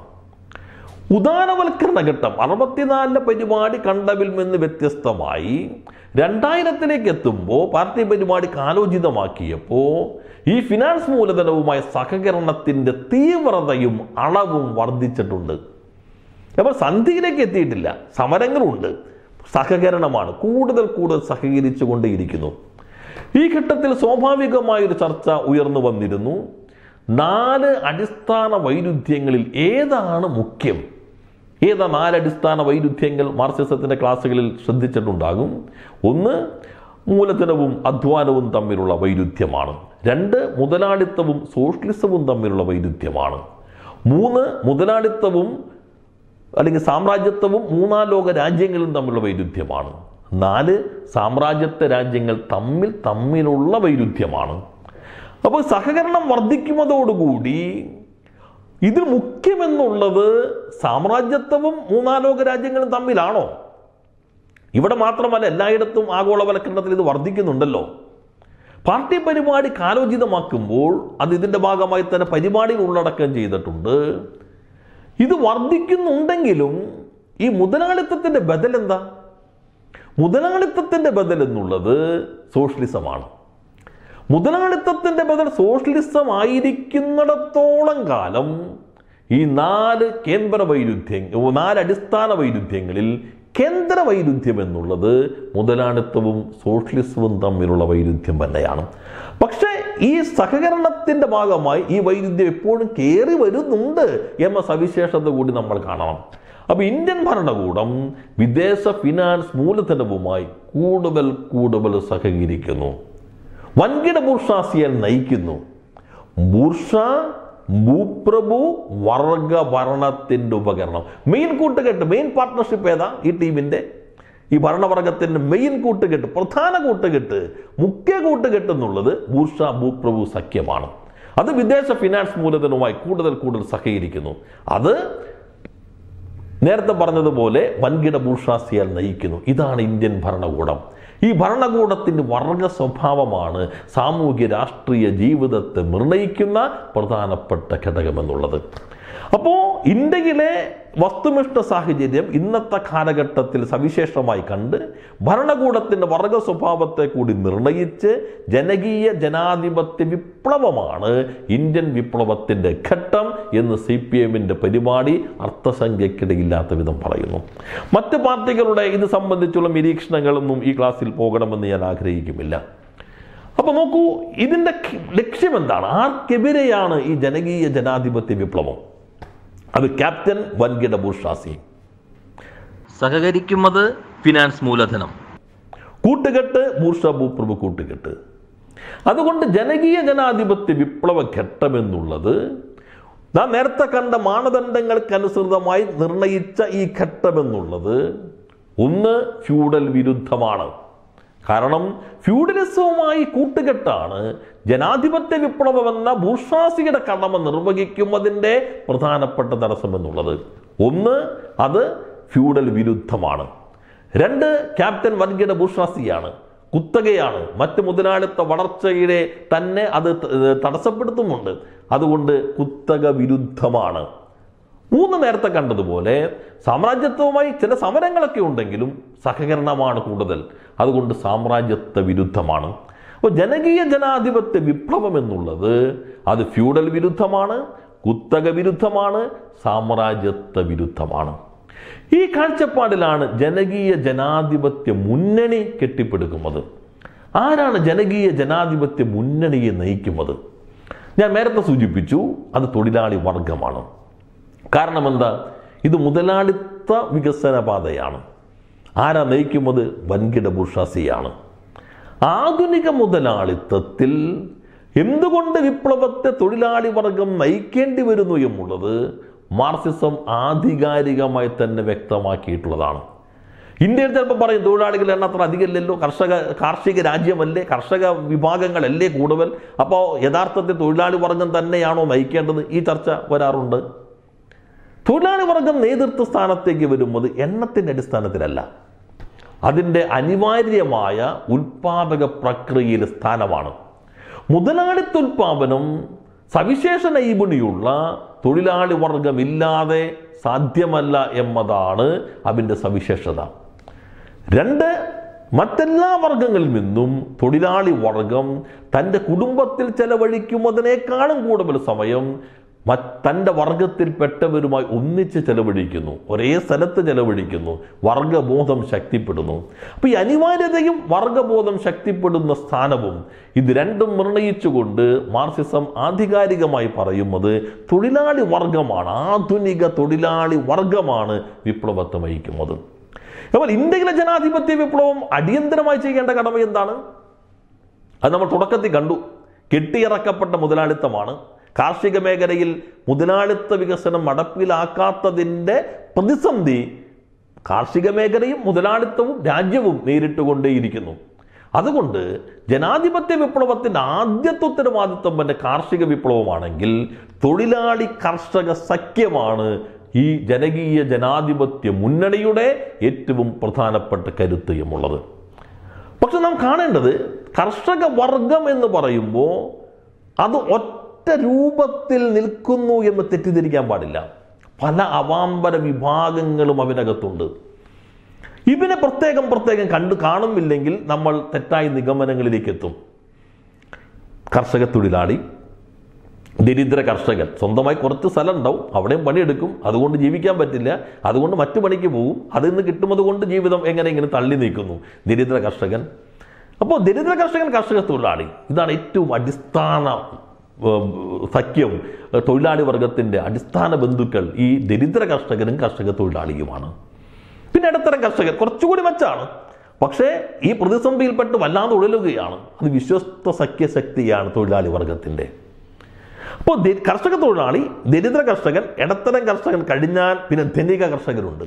Speaker 1: ഉദാരവൽക്കരണ ഘട്ടം അറുപത്തിനാലിലെ പരിപാടി കണ്ടതിൽ നിന്ന് വ്യത്യസ്തമായി രണ്ടായിരത്തിലേക്ക് എത്തുമ്പോൾ പാർട്ടി പരിപാടി കാലോചിതമാക്കിയപ്പോൾ ഈ ഫിനാൻസ് മൂലധനവുമായ സഹകരണത്തിന്റെ തീവ്രതയും അളവും വർദ്ധിച്ചിട്ടുണ്ട് അപ്പോൾ സന്ധിയിലേക്ക് എത്തിയിട്ടില്ല സമരങ്ങളുണ്ട് സഹകരണമാണ് കൂടുതൽ കൂടുതൽ സഹകരിച്ചു കൊണ്ടേയിരിക്കുന്നു ഈ ഘട്ടത്തിൽ സ്വാഭാവികമായൊരു ചർച്ച ഉയർന്നു വന്നിരുന്നു നാല് അടിസ്ഥാന വൈരുദ്ധ്യങ്ങളിൽ ഏതാണ് മുഖ്യം ഏതാ നാല് അടിസ്ഥാന വൈരുദ്ധ്യങ്ങൾ മാർക്സിസത്തിന്റെ ക്ലാസ്സുകളിൽ ശ്രദ്ധിച്ചിട്ടുണ്ടാകും ഒന്ന് മൂലധനവും അധ്വാനവും തമ്മിലുള്ള വൈരുദ്ധ്യമാണ് രണ്ട് മുതലാളിത്തവും സോഷ്യലിസവും തമ്മിലുള്ള വൈരുദ്ധ്യമാണ് മൂന്ന് മുതലാളിത്തവും അല്ലെങ്കിൽ സാമ്രാജ്യത്വവും മൂന്നാം ലോക രാജ്യങ്ങളും തമ്മിലുള്ള വൈരുദ്ധ്യമാണ് നാല് സാമ്രാജ്യത്വ രാജ്യങ്ങൾ തമ്മിൽ തമ്മിലുള്ള വൈരുദ്ധ്യമാണ് അപ്പോൾ സഹകരണം വർദ്ധിക്കുന്നതോടുകൂടി ഇതിൽ മുഖ്യമെന്നുള്ളത് സാമ്രാജ്യത്വവും മൂന്നാം ലോക രാജ്യങ്ങളും തമ്മിലാണോ ഇവിടെ മാത്രമല്ല എല്ലായിടത്തും ആഗോളവൽക്കരണത്തിൽ ഇത് വർദ്ധിക്കുന്നുണ്ടല്ലോ പാർട്ടി പരിപാടി കാലോചിതമാക്കുമ്പോൾ അത് ഇതിന്റെ ഭാഗമായി തന്നെ പരിപാടിയിൽ ഉള്ളടക്കം ചെയ്തിട്ടുണ്ട് ഇത് വർദ്ധിക്കുന്നുണ്ടെങ്കിലും ഈ മുതലാളിത്തത്തിന്റെ ബദൽ എന്താ മുതലാളിത്തത്തിന്റെ ബദൽ എന്നുള്ളത് സോഷ്യലിസമാണ് മുതലാളിത്തത്തിന്റെ ബദൽ സോഷ്യലിസം ആയിരിക്കുന്നിടത്തോളം കാലം ഈ നാല് കേന്ദ്ര വൈരുദ്ധ്യ നാല് അടിസ്ഥാന വൈരുദ്ധ്യങ്ങളിൽ കേന്ദ്ര വൈരുദ്ധ്യം എന്നുള്ളത് മുതലാളിത്തവും സോഷ്യലിസവും തമ്മിലുള്ള വൈരുദ്ധ്യം തന്നെയാണ് പക്ഷേ ഈ സഹകരണത്തിന്റെ ഭാഗമായി ഈ വൈരുദ്ധ്യം എപ്പോഴും കയറി വരുന്നുണ്ട് എന്ന സവിശേഷത കൂടി നമ്മൾ കാണണം അപ്പൊ ഇന്ത്യൻ ഭരണകൂടം വിദേശ ഫിനാൻസ് മൂലധനവുമായി കൂടുതൽ കൂടുതൽ സഹകരിക്കുന്നു വൻകിട ബൂർഷാസിയെ നയിക്കുന്നു ബൂർഷ ഭൂപ്രഭു വർഗ ഭരണത്തിന്റെ ഉപകരണം മെയിൻ കൂട്ടുകെട്ട് മെയിൻ പാർട്ട്ണർഷിപ്പ് ഏതാ ഈ ടീമിന്റെ ഈ ഭരണവർഗത്തിന്റെ മെയിൻ കൂട്ടുകെട്ട് പ്രധാന കൂട്ടുകെട്ട് മുഖ്യ കൂട്ടുകെട്ട് എന്നുള്ളത് ബൂർഷ ഭൂപ്രഭു സഖ്യമാണ് അത് വിദേശ ഫിനാൻസ് മൂലധനവുമായി കൂടുതൽ കൂടുതൽ സഹകരിക്കുന്നു അത് നേരത്തെ പറഞ്ഞതുപോലെ വൻകിട ബൂർഷാസിയാൽ നയിക്കുന്നു ഇതാണ് ഇന്ത്യൻ ഭരണകൂടം ഈ ഭരണകൂടത്തിൻ്റെ വർഗ സ്വഭാവമാണ് സാമൂഹ്യ രാഷ്ട്രീയ ജീവിതത്തെ നിർണയിക്കുന്ന പ്രധാനപ്പെട്ട ഘടകമെന്നുള്ളത് അപ്പോൾ ഇന്ത്യയിലെ വസ്തുനിഷ്ഠ സാഹചര്യം ഇന്നത്തെ കാലഘട്ടത്തിൽ സവിശേഷമായി കണ്ട് ഭരണകൂടത്തിൻ്റെ വർഗ സ്വഭാവത്തെ കൂടി നിർണയിച്ച് ജനകീയ ജനാധിപത്യ വിപ്ലവമാണ് ഇന്ത്യൻ വിപ്ലവത്തിൻ്റെ ഘട്ടം എന്ന് സി പി എമ്മിൻ്റെ പരിപാടി അർത്ഥസംഖ്യക്കിടയില്ലാത്ത വിധം പറയുന്നു മറ്റ് പാർട്ടികളുടെ ഇത് സംബന്ധിച്ചുള്ള നിരീക്ഷണങ്ങളൊന്നും ഈ ക്ലാസ്സിൽ പോകണമെന്ന് ഞാൻ ആഗ്രഹിക്കുന്നില്ല അപ്പൊ നോക്കൂ ഇതിന്റെ ലക്ഷ്യം എന്താണ് ആർക്കെതിരെയാണ് ഈ ജനകീയ ജനാധിപത്യ വിപ്ലവം അത് ക്യാപ്റ്റൻ വൻകിട ബൂർഷാസി
Speaker 2: സഹകരിക്കുന്നത് ഫിനാൻസ് മൂലധനം
Speaker 1: കൂട്ടുകെട്ട് ബൂർഷ ഭൂപ്രഭു കൂട്ടുകെട്ട് അതുകൊണ്ട് ജനകീയ ജനാധിപത്യ വിപ്ലവ ഘട്ടം എന്നുള്ളത് നാം നേരത്തെ കണ്ട മാനദണ്ഡങ്ങൾക്കനുസൃതമായി നിർണയിച്ച ഈ ഘട്ടം എന്നുള്ളത് ഒന്ന് ഫ്യൂഡൽ വിരുദ്ധമാണ് കാരണം ഫ്യൂഡലിസവുമായി കൂട്ടുകെട്ടാണ് ജനാധിപത്യ വിപ്ലവം എന്ന ഭൂഷാസിയുടെ കടമ നിർവഹിക്കുന്നതിൻ്റെ പ്രധാനപ്പെട്ട തടസ്സം എന്നുള്ളത് ഒന്ന് അത് ഫ്യൂഡൽ വിരുദ്ധമാണ് രണ്ട് ക്യാപ്റ്റൻ വൻകിട ഭൂഷാസിയാണ് കുത്തകയാണ് മറ്റ് മുതലാളിത്ത വളർച്ചയുടെ തന്നെ അത് ത- തടസ്സപ്പെടുത്തുന്നുണ്ട് അതുകൊണ്ട് കുത്തക വിരുദ്ധമാണ് മൂന്ന് നേരത്തെ കണ്ടതുപോലെ സാമ്രാജ്യത്വവുമായി ചില സമരങ്ങളൊക്കെ ഉണ്ടെങ്കിലും സഹകരണമാണ് കൂടുതൽ അതുകൊണ്ട് സാമ്രാജ്യത്വ വിരുദ്ധമാണ് അപ്പോൾ ജനകീയ ജനാധിപത്യ വിപ്ലവം എന്നുള്ളത് അത് ഫ്യൂഡൽ വിരുദ്ധമാണ് കുത്തക വിരുദ്ധമാണ് സാമ്രാജ്യത്വ വിരുദ്ധമാണ് ഈ കാഴ്ചപ്പാടിലാണ് ജനകീയ ജനാധിപത്യ മുന്നണി കെട്ടിപ്പടുക്കുന്നത് ആരാണ് ജനകീയ ജനാധിപത്യ മുന്നണിയെ നയിക്കുന്നത് ഞാൻ നേരത്തെ സൂചിപ്പിച്ചു അത് തൊഴിലാളി വർഗമാണ് കാരണം എന്താ ഇത് മുതലാളിത്ത വികസന പാതയാണ് ആരാ നയിക്കുന്നത് വൻകിട ബുർഷാസിയാണ് ആധുനിക മുതലാളിത്തത്തിൽ എന്തുകൊണ്ട് വിപ്ലവത്തെ തൊഴിലാളി വർഗം നയിക്കേണ്ടി വരുന്നു എന്നുള്ളത് മാർക്സിസം ആധികാരികമായി തന്നെ വ്യക്തമാക്കിയിട്ടുള്ളതാണ് ഇന്ത്യയിൽ ചിലപ്പോൾ പറയും തൊഴിലാളികളുടെ എണ്ണം അത്ര അധികമല്ലല്ലോ കർഷക കാർഷിക രാജ്യമല്ലേ കർഷക വിഭാഗങ്ങളല്ലേ കൂടുതൽ അപ്പോൾ യഥാർത്ഥത്തിൽ തൊഴിലാളി വർഗം തന്നെയാണോ നയിക്കേണ്ടത് ഈ ചർച്ച വരാറുണ്ട് തൊഴിലാളി വർഗം നേതൃത്വ സ്ഥാനത്തേക്ക് വരുന്നത് എണ്ണത്തിൻ്റെ അടിസ്ഥാനത്തിലല്ല അതിൻ്റെ അനിവാര്യമായ ഉൽപാദക പ്രക്രിയയിലെ സ്ഥാനമാണ് മുതലാളിത്ത ഉൽപാദനം സവിശേഷ നൈപുണിയുള്ള തൊഴിലാളി വർഗമില്ലാതെ സാധ്യമല്ല എന്നതാണ് അതിൻ്റെ സവിശേഷത രണ്ട് മറ്റെല്ലാ വർഗങ്ങളിൽ നിന്നും തൊഴിലാളി വർഗം തൻ്റെ കുടുംബത്തിൽ ചെലവഴിക്കുന്നതിനേക്കാളും കൂടുതൽ സമയം മറ്റ് തൻ്റെ വർഗത്തിൽപ്പെട്ടവരുമായി ഒന്നിച്ച് ചെലവഴിക്കുന്നു ഒരേ സ്ഥലത്ത് ചെലവഴിക്കുന്നു വർഗബോധം ശക്തിപ്പെടുന്നു അപ്പോൾ ഈ അനിവാര്യതയും വർഗബോധം ശക്തിപ്പെടുന്ന സ്ഥാനവും ഇത് രണ്ടും നിർണയിച്ചുകൊണ്ട് മാർക്സിസം ആധികാരികമായി പറയുന്നത് തൊഴിലാളി വർഗമാണ് ആധുനിക തൊഴിലാളി വർഗമാണ് വിപ്ലവത്തെ നയിക്കുന്നത് അപ്പോൾ ഇന്ത്യയിലെ ജനാധിപത്യ വിപ്ലവം അടിയന്തരമായി ചെയ്യേണ്ട കടമ എന്താണ് അത് നമ്മൾ തുടക്കത്തിൽ കണ്ടു കെട്ടിയിറക്കപ്പെട്ട മുതലാളിത്തമാണ് കാർഷിക മേഖലയിൽ മുതലാളിത്ത വികസനം നടപ്പിലാക്കാത്തതിൻ്റെ പ്രതിസന്ധി കാർഷിക മേഖലയും മുതലാളിത്തവും രാജ്യവും നേരിട്ടുകൊണ്ടേയിരിക്കുന്നു അതുകൊണ്ട് ജനാധിപത്യ വിപ്ലവത്തിൻ്റെ ആദ്യത്തെ ഉത്തരവാദിത്വം തന്നെ കാർഷിക വിപ്ലവമാണെങ്കിൽ തൊഴിലാളി കർഷക സഖ്യമാണ് ഈ ജനകീയ ജനാധിപത്യ മുന്നണിയുടെ ഏറ്റവും പ്രധാനപ്പെട്ട കരുത്ത് എന്നുള്ളത് പക്ഷെ നാം കാണേണ്ടത് കർഷക വർഗം എന്ന് പറയുമ്പോൾ അത് ഒറ്റ രൂപത്തിൽ നിൽക്കുന്നു എന്ന് തെറ്റിദ്ധരിക്കാൻ പാടില്ല പല അവാന്തര വിഭാഗങ്ങളും അതിനകത്തുണ്ട് ഇതിനെ പ്രത്യേകം പ്രത്യേകം കണ്ടു കാണുന്നില്ലെങ്കിൽ നമ്മൾ തെറ്റായ നിഗമനങ്ങളിലേക്ക് എത്തും കർഷക തൊഴിലാളി ദരിദ്ര കർഷകൻ സ്വന്തമായി കുറച്ച് സ്ഥലം ഉണ്ടാവും അവിടെയും പണിയെടുക്കും അതുകൊണ്ട് ജീവിക്കാൻ പറ്റില്ല അതുകൊണ്ട് മറ്റു പണിക്ക് പോകും അതിൽ നിന്ന് കിട്ടുന്നത് കൊണ്ട് ജീവിതം എങ്ങനെ ഇങ്ങനെ തള്ളി നീക്കുന്നു ദരിദ്ര കർഷകൻ അപ്പോൾ ദരിദ്ര കർഷകൻ കർഷക തൊഴിലാളി ഇതാണ് ഏറ്റവും അടിസ്ഥാന ഏർ, സഖ്യം ഏർ, തൊഴിലാളി വർഗത്തിൻ്റെ അടിസ്ഥാന ബന്ധുക്കൾ ഈ ദരിദ്ര കർഷകനും കർഷക തൊഴിലാളിയുമാണ് പിന്നെ ഇടത്തരം കർഷകർ കുറച്ചുകൂടി മെച്ചാണ് പക്ഷേ ഈ പ്രതിസന്ധിയിൽപ്പെട്ട് വല്ലാതെ ഉഴലുകയാണ് അത് വിശ്വസ്ത സഖ്യശക്തിയാണ് തൊഴിലാളി വർഗത്തിൻ്റെ അപ്പോൾ ദ- കർഷക തൊഴിലാളി ദരിദ്ര കർഷകൻ ഇടത്തരം കർഷകൻ കഴിഞ്ഞാൽ പിന്നെ ധനിക കർഷകരുണ്ട്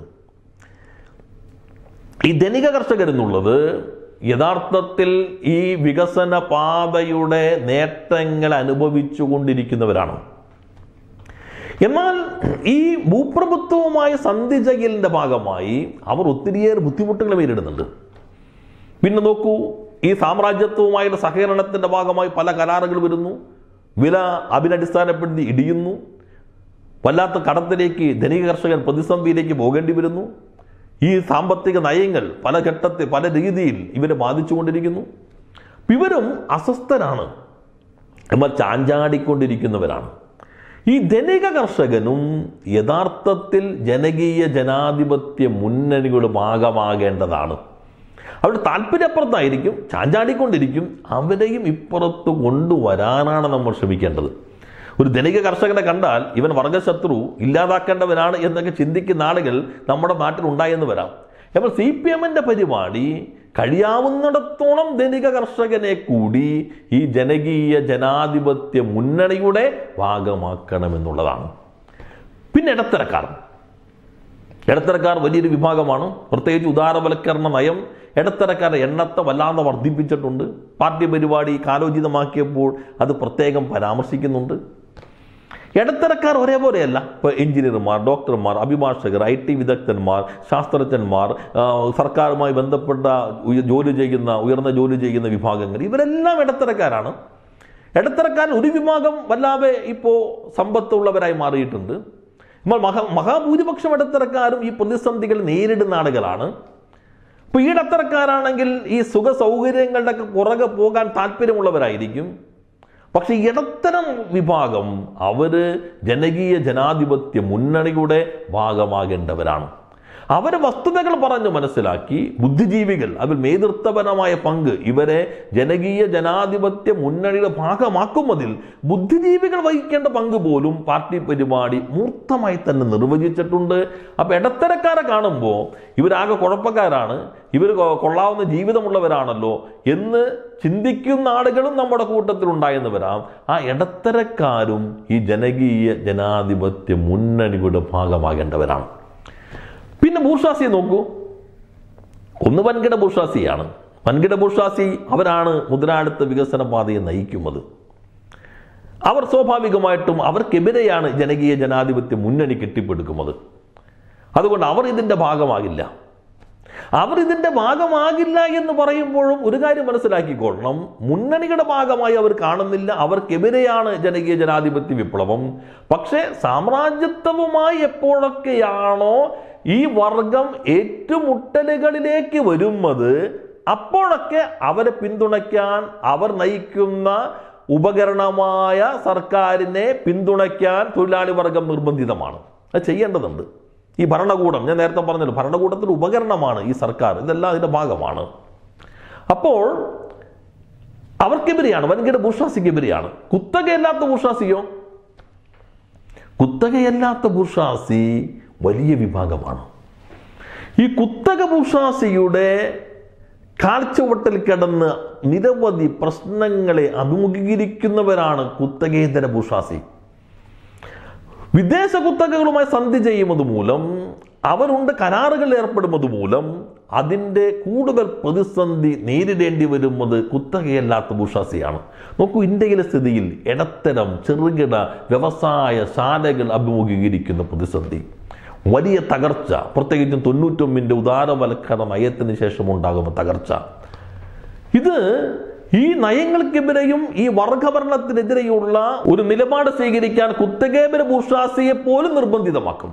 Speaker 1: ഈ ധനിക കർഷകർ എന്നുള്ളത് യഥാർത്ഥത്തിൽ ഈ വികസന പാതയുടെ നേട്ടങ്ങൾ അനുഭവിച്ചു കൊണ്ടിരിക്കുന്നവരാണ് എന്നാൽ ഈ ഭൂപ്രഭുത്വവുമായ സന്ധി ചെയ്യലിൻ്റെ ഭാഗമായി അവർ ഒത്തിരിയേറെ ബുദ്ധിമുട്ടുകൾ നേരിടുന്നുണ്ട് പിന്നെ നോക്കൂ ഈ സാമ്രാജ്യത്വവുമായുള്ള സഹകരണത്തിൻ്റെ ഭാഗമായി പല കരാറുകൾ വരുന്നു വില അതിനടിസ്ഥാനപ്പെടുത്തി ഇടിയുന്നു വല്ലാത്ത കടത്തിലേക്ക് ധനിക കർഷകൻ പ്രതിസന്ധിയിലേക്ക് പോകേണ്ടി വരുന്നു ഈ സാമ്പത്തിക നയങ്ങൾ പല ഘട്ടത്തിൽ പല രീതിയിൽ ഇവരെ ബാധിച്ചുകൊണ്ടിരിക്കുന്നു ഇവരും അസ്വസ്ഥരാണ് എന്നാൽ ചാഞ്ചാടിക്കൊണ്ടിരിക്കുന്നവരാണ് ഈ ധനിക കർഷകനും യഥാർത്ഥത്തിൽ ജനകീയ ജനാധിപത്യ മുന്നണിയുടെ ഭാഗമാകേണ്ടതാണ് അവരുടെ താല്പര്യപ്പുറത്തായിരിക്കും ചാഞ്ചാടിക്കൊണ്ടിരിക്കും അവരെയും ഇപ്പുറത്ത് കൊണ്ടുവരാനാണ് നമ്മൾ ശ്രമിക്കേണ്ടത് ഒരു ധനിക കർഷകനെ കണ്ടാൽ ഇവൻ വർഗശത്രു ഇല്ലാതാക്കേണ്ടവനാണ് എന്നൊക്കെ ചിന്തിക്കുന്ന ആളുകൾ നമ്മുടെ നാട്ടിൽ ഉണ്ടായെന്ന് വരാം എന്നാൽ സി പി എമ്മിൻ്റെ പരിപാടി കഴിയാവുന്നിടത്തോളം ധനിക കർഷകനെ കൂടി ഈ ജനകീയ ജനാധിപത്യ മുന്നണിയുടെ ഭാഗമാക്കണമെന്നുള്ളതാണ് പിന്നെ ഇടത്തരക്കാർ ഇടത്തരക്കാർ വലിയൊരു വിഭാഗമാണ് പ്രത്യേകിച്ച് ഉദാരവൽക്കരണ നയം ഇടത്തരക്കാരുടെ എണ്ണത്തെ വല്ലാതെ വർദ്ധിപ്പിച്ചിട്ടുണ്ട് പാർട്ടി പരിപാടി കാലോചിതമാക്കിയപ്പോൾ അത് പ്രത്യേകം പരാമർശിക്കുന്നുണ്ട് ഇടത്തരക്കാർ ഒരേപോലെയല്ല ഇപ്പോൾ എഞ്ചിനീയർമാർ ഡോക്ടർമാർ അഭിഭാഷകർ ഐ ടി വിദഗ്ധന്മാർ ശാസ്ത്രജ്ഞന്മാർ ആ, സർക്കാരുമായി ബന്ധപ്പെട്ട ഉയ- ജോലി ചെയ്യുന്ന ഉയർന്ന ജോലി ചെയ്യുന്ന വിഭാഗങ്ങൾ ഇവരെല്ലാം ഇടത്തരക്കാരാണ് ഇടത്തരക്കാർ ഒരു വിഭാഗം വല്ലാതെ ഇപ്പോൾ സമ്പത്തുള്ളവരായി മാറിയിട്ടുണ്ട് എന്നാൽ മഹാ മഹാഭൂരിപക്ഷം ഇടത്തരക്കാരും ഈ പ്രതിസന്ധികൾ നേരിടുന്ന ആളുകളാണ് ഇപ്പൊ ഈ ഇടത്തരക്കാരാണെങ്കിൽ ഈ സുഖ സൗകര്യങ്ങളുടെ ഒക്കെ പുറകെ പോകാൻ താല്പര്യമുള്ളവരായിരിക്കും പക്ഷെ ഇടത്തരം വിഭാഗം അവര് ജനകീയ ജനാധിപത്യ മുന്നണിയുടെ ഭാഗമാകേണ്ടവരാണ് അവരെ വസ്തുതകൾ പറഞ്ഞു മനസ്സിലാക്കി ബുദ്ധിജീവികൾ അതിൽ നേതൃത്വപരമായ പങ്ക് ഇവരെ ജനകീയ ജനാധിപത്യ മുന്നണിയുടെ ഭാഗമാക്കുന്നതിൽ ബുദ്ധിജീവികൾ വഹിക്കേണ്ട പങ്ക് പോലും പാർട്ടി പരിപാടി മൂർത്തമായി തന്നെ നിർവചിച്ചിട്ടുണ്ട് അപ്പൊ ഇടത്തരക്കാരെ കാണുമ്പോൾ ഇവരാകെ കുഴപ്പക്കാരാണ് ഇവർ കൊള്ളാവുന്ന ജീവിതമുള്ളവരാണല്ലോ എന്ന് ചിന്തിക്കുന്ന ആളുകളും നമ്മുടെ കൂട്ടത്തിൽ ഉണ്ടായെന്ന് ആ ഇടത്തരക്കാരും ഈ ജനകീയ ജനാധിപത്യ മുന്നണിയുടെ ഭാഗമാകേണ്ടവരാണ് പിന്നെ ബൂർഷാസിയെ നോക്കൂ ഒന്ന് വൻകിട ബൂർഷാസിയാണ് വൻകിട ബൂർഷാസി അവരാണ് മുതലാളിത്ത വികസന പാതയെ നയിക്കുന്നത് അവർ സ്വാഭാവികമായിട്ടും അവർക്കെതിരെയാണ് ജനകീയ ജനാധിപത്യ മുന്നണി കെട്ടിപ്പടുക്കുന്നത് അതുകൊണ്ട് അവർ ഇതിന്റെ ഭാഗമാകില്ല അവർ ഇതിന്റെ ഭാഗമാകില്ല എന്ന് പറയുമ്പോഴും ഒരു കാര്യം മനസ്സിലാക്കിക്കൊള്ളണം മുന്നണിയുടെ ഭാഗമായി അവർ കാണുന്നില്ല അവർക്കെതിരെയാണ് ജനകീയ ജനാധിപത്യ വിപ്ലവം പക്ഷേ സാമ്രാജ്യത്വവുമായി എപ്പോഴൊക്കെയാണോ ഈ വർഗം ഏറ്റുമുട്ടലുകളിലേക്ക് വരുന്നത് അപ്പോഴൊക്കെ അവരെ പിന്തുണയ്ക്കാൻ അവർ നയിക്കുന്ന ഉപകരണമായ സർക്കാരിനെ പിന്തുണയ്ക്കാൻ തൊഴിലാളി വർഗം നിർബന്ധിതമാണ് അത് ചെയ്യേണ്ടതുണ്ട് ഈ ഭരണകൂടം ഞാൻ നേരത്തെ പറഞ്ഞല്ലോ ഭരണകൂടത്തിന്റെ ഉപകരണമാണ് ഈ സർക്കാർ ഇതെല്ലാം അതിന്റെ ഭാഗമാണ് അപ്പോൾ അവർക്കെതിരെയാണ് വൻകിട ബുർഷാസിക്കെതിരെയാണ് കുത്തകയല്ലാത്ത ബുർഷാസിയോ കുത്തകയല്ലാത്ത ബുർഷാസി വലിയ വിഭാഗമാണ് ഈ കുത്തക ബുർഷാസിയുടെ കാഴ്ചവട്ടൽ കിടന്ന് നിരവധി പ്രശ്നങ്ങളെ അഭിമുഖീകരിക്കുന്നവരാണ് കുത്തകേതര ബുർഷാസി വിദേശ കുത്തകകളുമായി സന്ധി ചെയ്യുന്നത് മൂലം അവരുണ്ട് കരാറുകൾ ഏർപ്പെടുന്നത് മൂലം അതിൻ്റെ കൂടുതൽ പ്രതിസന്ധി നേരിടേണ്ടി വരുന്നത് കുത്തകയല്ലാത്ത ബുഷാസിയാണ് നോക്കൂ ഇന്ത്യയിലെ സ്ഥിതിയിൽ ഇടത്തരം ചെറുകിട വ്യവസായ ശാലകൾ അഭിമുഖീകരിക്കുന്ന പ്രതിസന്ധി വലിയ തകർച്ച പ്രത്യേകിച്ചും തൊണ്ണൂറ്റൊമ്പിൻ്റെ ഉദാരവൽക്കരണ നയത്തിന് ശേഷം ഉണ്ടാകുന്ന തകർച്ച ഇത് ഈ നയങ്ങൾക്കെതിരെയും ഈ വർഗഭരണത്തിനെതിരെയുള്ള ഒരു നിലപാട് സ്വീകരിക്കാൻ കുത്തകേതര ബൂർഷാസിയെ പോലും നിർബന്ധിതമാക്കും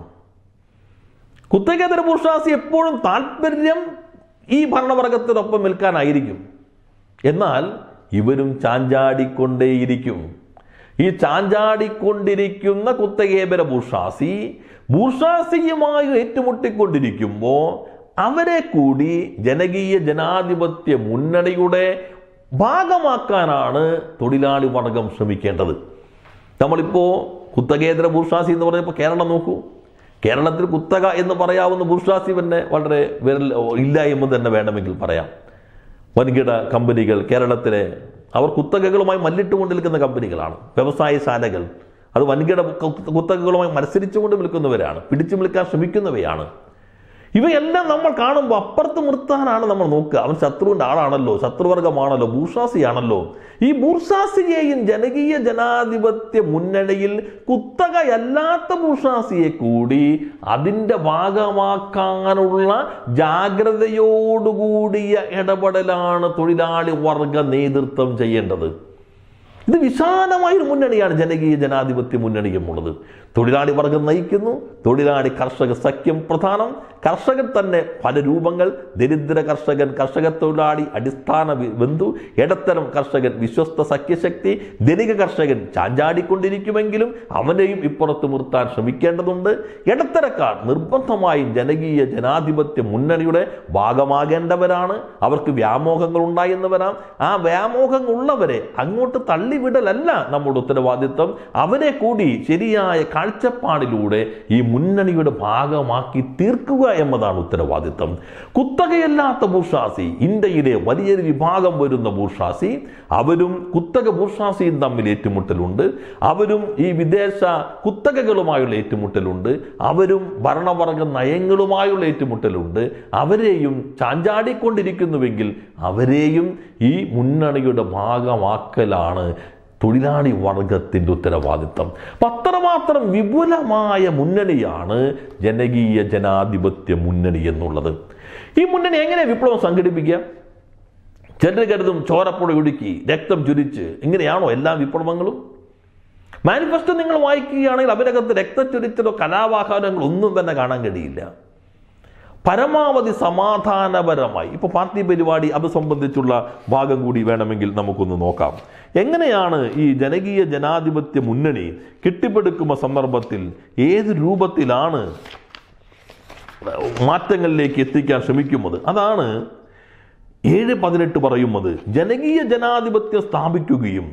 Speaker 1: കുത്തകേതര ബൂർഷാസി എപ്പോഴും താല്പര്യം ഈ ഭരണവർഗത്തിനൊപ്പം നിൽക്കാനായിരിക്കും എന്നാൽ ഇവരും ചാഞ്ചാടിക്കൊണ്ടേയിരിക്കും ഈ ചാഞ്ചാടിക്കൊണ്ടിരിക്കുന്ന കുത്തകേബര ബൂർഷാസി ബൂർഷാസിയുമായി ഏറ്റുമുട്ടിക്കൊണ്ടിരിക്കുമ്പോൾ അവരെ കൂടി ജനകീയ ജനാധിപത്യ മുന്നണിയുടെ ഭാഗമാക്കാനാണ് തൊഴിലാളി വർഗം ശ്രമിക്കേണ്ടത് നമ്മളിപ്പോൾ കുത്തകേതര ബൂർഷാസി എന്ന് പറഞ്ഞപ്പോൾ കേരളം നോക്കൂ കേരളത്തിൽ കുത്തക എന്ന് പറയാവുന്ന ബൂർഷാസി തന്നെ വളരെ വിരൽ ഇല്ല എന്ന് തന്നെ വേണമെങ്കിൽ പറയാം വൻകിട കമ്പനികൾ കേരളത്തിലെ അവർ കുത്തകകളുമായി മല്ലിട്ടുകൊണ്ട് നിൽക്കുന്ന കമ്പനികളാണ് വ്യവസായശാലകൾ അത് വൻകിട കു- കുത്തകകളുമായി മത്സരിച്ചുകൊണ്ട് നിൽക്കുന്നവരാണ് പിടിച്ചു നിൽക്കാൻ ശ്രമിക്കുന്നവയാണ് ഇവയെല്ലാം നമ്മൾ കാണുമ്പോൾ അപ്പുറത്ത് നിർത്താനാണ് നമ്മൾ നോക്കുക അവൻ ശത്രുവിൻ്റെ ആളാണല്ലോ ശത്രുവർഗമാണല്ലോ ബൂർഷാസിയാണല്ലോ ഈ ബൂർഷാസിയെയും ജനകീയ ജനാധിപത്യ മുന്നണിയിൽ കുത്തകയല്ലാത്ത ബൂർഷാസിയെ കൂടി അതിൻ്റെ ഭാഗമാക്കാനുള്ള ജാഗ്രതയോടുകൂടിയ ഇടപെടലാണ് തൊഴിലാളി വർഗ നേതൃത്വം ചെയ്യേണ്ടത് ഇത് വിശാലമായ ഒരു മുന്നണിയാണ് ജനകീയ ജനാധിപത്യ മുന്നണി എന്നുള്ളത് തൊഴിലാളി വർഗം നയിക്കുന്നു തൊഴിലാളി കർഷക സഖ്യം പ്രധാനം കർഷകൻ തന്നെ പല രൂപങ്ങൾ ദരിദ്ര കർഷകൻ കർഷക തൊഴിലാളി അടിസ്ഥാന വി- ബന്ധു ഇടത്തരം കർഷകൻ വിശ്വസ്ത സഖ്യശക്തി ധനിക കർഷകൻ ചാഞ്ചാടിക്കൊണ്ടിരിക്കുമെങ്കിലും അവനെയും ഇപ്പുറത്ത് നിർത്താൻ ശ്രമിക്കേണ്ടതുണ്ട് ഇടത്തരക്കാർ നിർബന്ധമായും ജനകീയ ജനാധിപത്യ മുന്നണിയുടെ ഭാഗമാകേണ്ടവരാണ് അവർക്ക് വ്യാമോഹങ്ങൾ ഉണ്ടായെന്ന് വരാം ആ വ്യാമോഹങ്ങൾ ഉള്ളവരെ അങ്ങോട്ട് തള്ളിവിടലല്ല നമ്മുടെ ഉത്തരവാദിത്വം അവരെ കൂടി ശരിയായ കാഴ്ചപ്പാടിലൂടെ ഈ മുന്നണിയുടെ ഭാഗമാക്കി തീർക്കുക എന്നതാണ് ഉത്തരവാദിത്വം കുത്തകയല്ലാത്ത ബൂർഷാസി ഇന്ത്യയിലെ വലിയൊരു വിഭാഗം വരുന്ന ബൂർഷാസി അവരും കുത്തക ബൂർഷാസിയും തമ്മിൽ ഏറ്റുമുട്ടലുണ്ട് അവരും ഈ വിദേശ കുത്തകകളുമായുള്ള ഏറ്റുമുട്ടലുണ്ട് അവരും ഭരണവർഗ നയങ്ങളുമായുള്ള ഏറ്റുമുട്ടലുണ്ട് അവരെയും ചാഞ്ചാടിക്കൊണ്ടിരിക്കുന്നുവെങ്കിൽ അവരെയും ഈ മുന്നണിയുടെ ഭാഗമാക്കലാണ് തൊഴിലാളി വർഗത്തിൻ്റെ ഉത്തരവാദിത്തം അപ്പൊ അത്രമാത്രം വിപുലമായ മുന്നണിയാണ് ജനകീയ ജനാധിപത്യ മുന്നണി എന്നുള്ളത് ഈ മുന്നണി എങ്ങനെ വിപ്ലവം സംഘടിപ്പിക്കുക ചിലർ കരുതും ചോരപ്പുഴ ഒഴുക്കി രക്തം ചുരിച്ച് ഇങ്ങനെയാണോ എല്ലാ വിപ്ലവങ്ങളും മാനിഫെസ്റ്റോ നിങ്ങൾ വായിക്കുകയാണെങ്കിൽ അതിനകത്ത് രക്തച്ചൊരിച്ചിലോ കലാവാഹനങ്ങളോ ഒന്നും തന്നെ കാണാൻ കഴിയില്ല പരമാവധി സമാധാനപരമായി ഇപ്പോൾ പാർട്ടി പരിപാടി അത് സംബന്ധിച്ചുള്ള ഭാഗം കൂടി വേണമെങ്കിൽ നമുക്കൊന്ന് നോക്കാം എങ്ങനെയാണ് ഈ ജനകീയ ജനാധിപത്യ മുന്നണി കെട്ടിപ്പടുക്കുന്ന സന്ദർഭത്തിൽ ഏത് രൂപത്തിലാണ് മാറ്റങ്ങളിലേക്ക് എത്തിക്കാൻ ശ്രമിക്കുന്നത് അതാണ് ഏഴ് പതിനെട്ട് പറയുന്നത് ജനകീയ ജനാധിപത്യം സ്ഥാപിക്കുകയും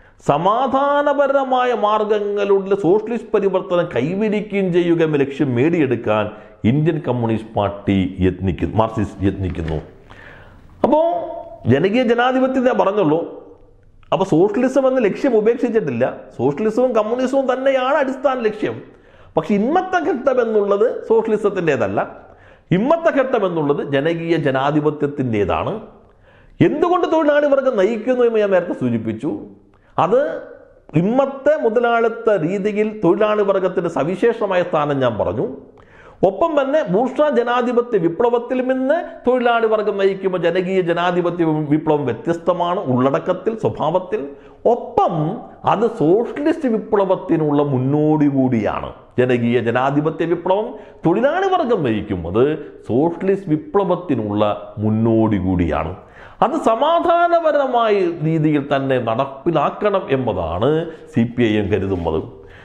Speaker 1: സമാധാനപരമായ മാർഗങ്ങളിലൂടെ സോഷ്യലിസ്റ്റ് പരിവർത്തനം കൈവരിക്കുകയും ചെയ്യുക എന്ന ലക്ഷ്യം നേടിയെടുക്കാൻ ഇന്ത്യൻ കമ്മ്യൂണിസ്റ്റ് പാർട്ടി യത്നിക്കുന്നു മാർക്സിസ്റ്റ് യത്നിക്കുന്നു അപ്പോൾ ജനകീയ ജനാധിപത്യം ഞാൻ പറഞ്ഞുള്ളൂ അപ്പോൾ സോഷ്യലിസം എന്ന ലക്ഷ്യം ഉപേക്ഷിച്ചിട്ടില്ല സോഷ്യലിസവും കമ്മ്യൂണിസവും തന്നെയാണ് അടിസ്ഥാന ലക്ഷ്യം പക്ഷെ ഇന്നത്തെ ഘട്ടം എന്നുള്ളത് സോഷ്യലിസത്തിൻ്റെതല്ല ഇന്നത്തെ ഘട്ടം എന്നുള്ളത് ജനകീയ ജനാധിപത്യത്തിൻ്റെതാണ് എന്തുകൊണ്ട് തൊഴിലാളി വർഗം നയിക്കുന്നു എന്ന് ഞാൻ നേരത്തെ സൂചിപ്പിച്ചു അത് ഇന്നത്തെ മുതലാളിത്ത രീതിയിൽ തൊഴിലാളി വർഗത്തിന്റെ സവിശേഷമായ സ്ഥാനം ഞാൻ പറഞ്ഞു ഒപ്പം തന്നെ ബൂർഷ ജനാധിപത്യ വിപ്ലവത്തിൽ നിന്ന് തൊഴിലാളി വർഗം നയിക്കുമ്പോൾ ജനകീയ ജനാധിപത്യ വിപ്ലവം വ്യത്യസ്തമാണ് ഉള്ളടക്കത്തിൽ സ്വഭാവത്തിൽ ഒപ്പം അത് സോഷ്യലിസ്റ്റ് വിപ്ലവത്തിനുള്ള മുന്നോടി കൂടിയാണ് ജനകീയ ജനാധിപത്യ വിപ്ലവം തൊഴിലാളി വർഗം നയിക്കുന്നത് സോഷ്യലിസ്റ്റ് വിപ്ലവത്തിനുള്ള മുന്നോടി കൂടിയാണ് അത് സമാധാനപരമായ രീതിയിൽ തന്നെ നടപ്പിലാക്കണം എന്നതാണ് സി പി ഐ എം കരുതുന്നത്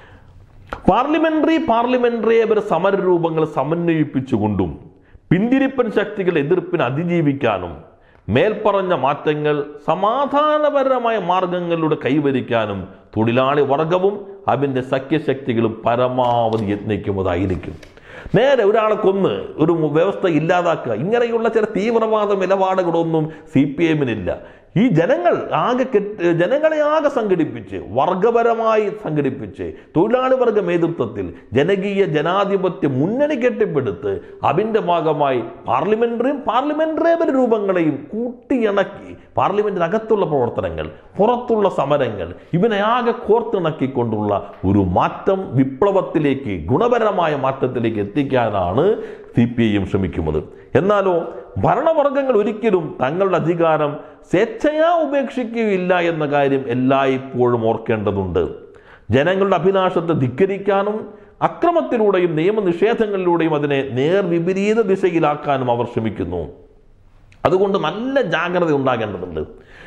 Speaker 1: പാർലമെന്ററി പാർലമെന്ററിയേതര സമരരൂപങ്ങൾ സമന്വയിപ്പിച്ചുകൊണ്ടും പിന്തിരിപ്പൻ ശക്തികൾ എതിർപ്പിന് അതിജീവിക്കാനും മേൽപ്പറഞ്ഞ മാറ്റങ്ങൾ സമാധാനപരമായ മാർഗങ്ങളിലൂടെ കൈവരിക്കാനും തൊഴിലാളി വർഗവും അതിൻ്റെ സഖ്യശക്തികളും പരമാവധി യത്നിക്കുന്നതായിരിക്കും നേരെ ഒരാളെ കൊന്ന് ഒരു വ്യവസ്ഥ ഇല്ലാതാക്കുക ഇങ്ങനെയുള്ള ചില തീവ്രവാദ നിലപാടുകളൊന്നും സി പി എമ്മിനില്ല ഈ ജനങ്ങൾ ആകെ കെട്ട് ജനങ്ങളെ ആകെ സംഘടിപ്പിച്ച് വർഗപരമായി സംഘടിപ്പിച്ച് തൊഴിലാളി വർഗ നേതൃത്വത്തിൽ ജനകീയ ജനാധിപത്യ മുന്നണി കെട്ടിപ്പടുത്ത് അതിൻ്റെ ഭാഗമായി പാർലമെന്ററിയും പാർലമെന്ററിയേതര രൂപങ്ങളെയും കൂട്ടിയിണക്കി പാർലമെന്റിനകത്തുള്ള പ്രവർത്തനങ്ങൾ പുറത്തുള്ള സമരങ്ങൾ ഇവനെ ആകെ കോർത്തിണക്കിക്കൊണ്ടുള്ള ഒരു മാറ്റം വിപ്ലവത്തിലേക്ക് ഗുണപരമായ മാറ്റത്തിലേക്ക് എത്തിക്കാനാണ് സി പി ഐ എം ശ്രമിക്കുന്നത് എന്നാലോ ഭരണവർഗങ്ങൾ ഒരിക്കലും തങ്ങളുടെ അധികാരം സ്വേച്ഛയാ ഉപേക്ഷിക്കുകയില്ല എന്ന കാര്യം എല്ലായ്പ്പോഴും ഓർക്കേണ്ടതുണ്ട് ജനങ്ങളുടെ അഭിലാഷത്തെ ധിക്കരിക്കാനും അക്രമത്തിലൂടെയും നിയമനിഷേധങ്ങളിലൂടെയും അതിനെ നേർവിപരീത ദിശയിലാക്കാനും അവർ ശ്രമിക്കുന്നു അതുകൊണ്ട് നല്ല ജാഗ്രത ഉണ്ടാകേണ്ടതുണ്ട്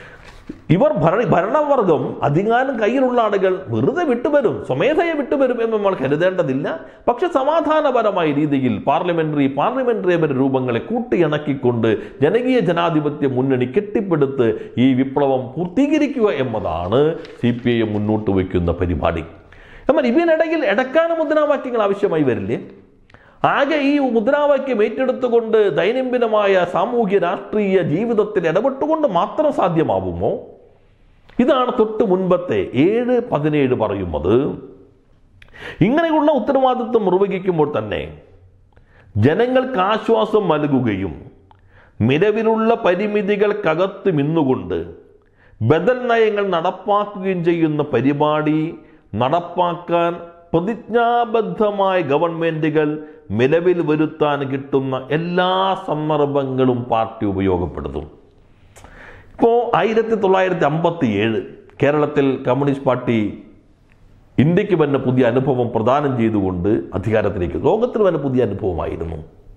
Speaker 1: ഇവർ ഭരണ ഭരണവർഗം അധികാരം കയ്യിലുള്ള ആളുകൾ വെറുതെ വിട്ടുവരും സ്വമേധയെ വിട്ടുവരും എന്ന് നമ്മൾ കരുതേണ്ടതില്ല പക്ഷെ സമാധാനപരമായ രീതിയിൽ പാർലമെന്ററി പാർലമെന്ററിയേതര രൂപങ്ങളെ കൂട്ടിയിണക്കിക്കൊണ്ട് ജനകീയ ജനാധിപത്യ മുന്നണി കെട്ടിപ്പടുത്ത് ഈ വിപ്ലവം പൂർത്തീകരിക്കുക എന്നതാണ് സി പി ഐ എം മുന്നോട്ട് വയ്ക്കുന്ന പരിപാടി എന്നാൽ ഇതിനിടയിൽ ഇടക്കാല മുദ്രാവാക്യങ്ങൾ ആവശ്യമായി വരില്ലേ ആകെ ഈ മുദ്രാവാക്യം ഏറ്റെടുത്തുകൊണ്ട് ദൈനംദിനമായ സാമൂഹ്യ രാഷ്ട്രീയ ജീവിതത്തിൽ ഇടപെട്ടുകൊണ്ട് മാത്രം സാധ്യമാവുമോ ഇതാണ് തൊട്ട് മുൻപത്തെ ഏഴ് പതിനേഴ് പറയുന്നത് ഇങ്ങനെയുള്ള ഉത്തരവാദിത്വം നിർവഹിക്കുമ്പോൾ തന്നെ ജനങ്ങൾക്ക് ആശ്വാസം നൽകുകയും നിലവിലുള്ള പരിമിതികൾക്കകത്ത് നിന്നുകൊണ്ട് ബദൽ നയങ്ങൾ നടപ്പാക്കുകയും ചെയ്യുന്ന പരിപാടി നടപ്പാക്കാൻ പ്രതിജ്ഞാബദ്ധമായ ഗവൺമെന്റുകൾ നിലവിൽ വരുത്താൻ കിട്ടുന്ന എല്ലാ സന്ദർഭങ്ങളും പാർട്ടി ഉപയോഗപ്പെടുത്തും ഇപ്പോൾ ആയിരത്തി തൊള്ളായിരത്തി അമ്പത്തി ഏഴ് കേരളത്തിൽ കമ്മ്യൂണിസ്റ്റ് പാർട്ടി ഇന്ത്യക്ക് തന്നെ പുതിയ അനുഭവം പ്രദാനം ചെയ്തുകൊണ്ട് അധികാരത്തിലേക്ക് ലോകത്തിന് തന്നെ പുതിയ അനുഭവമായിരുന്നു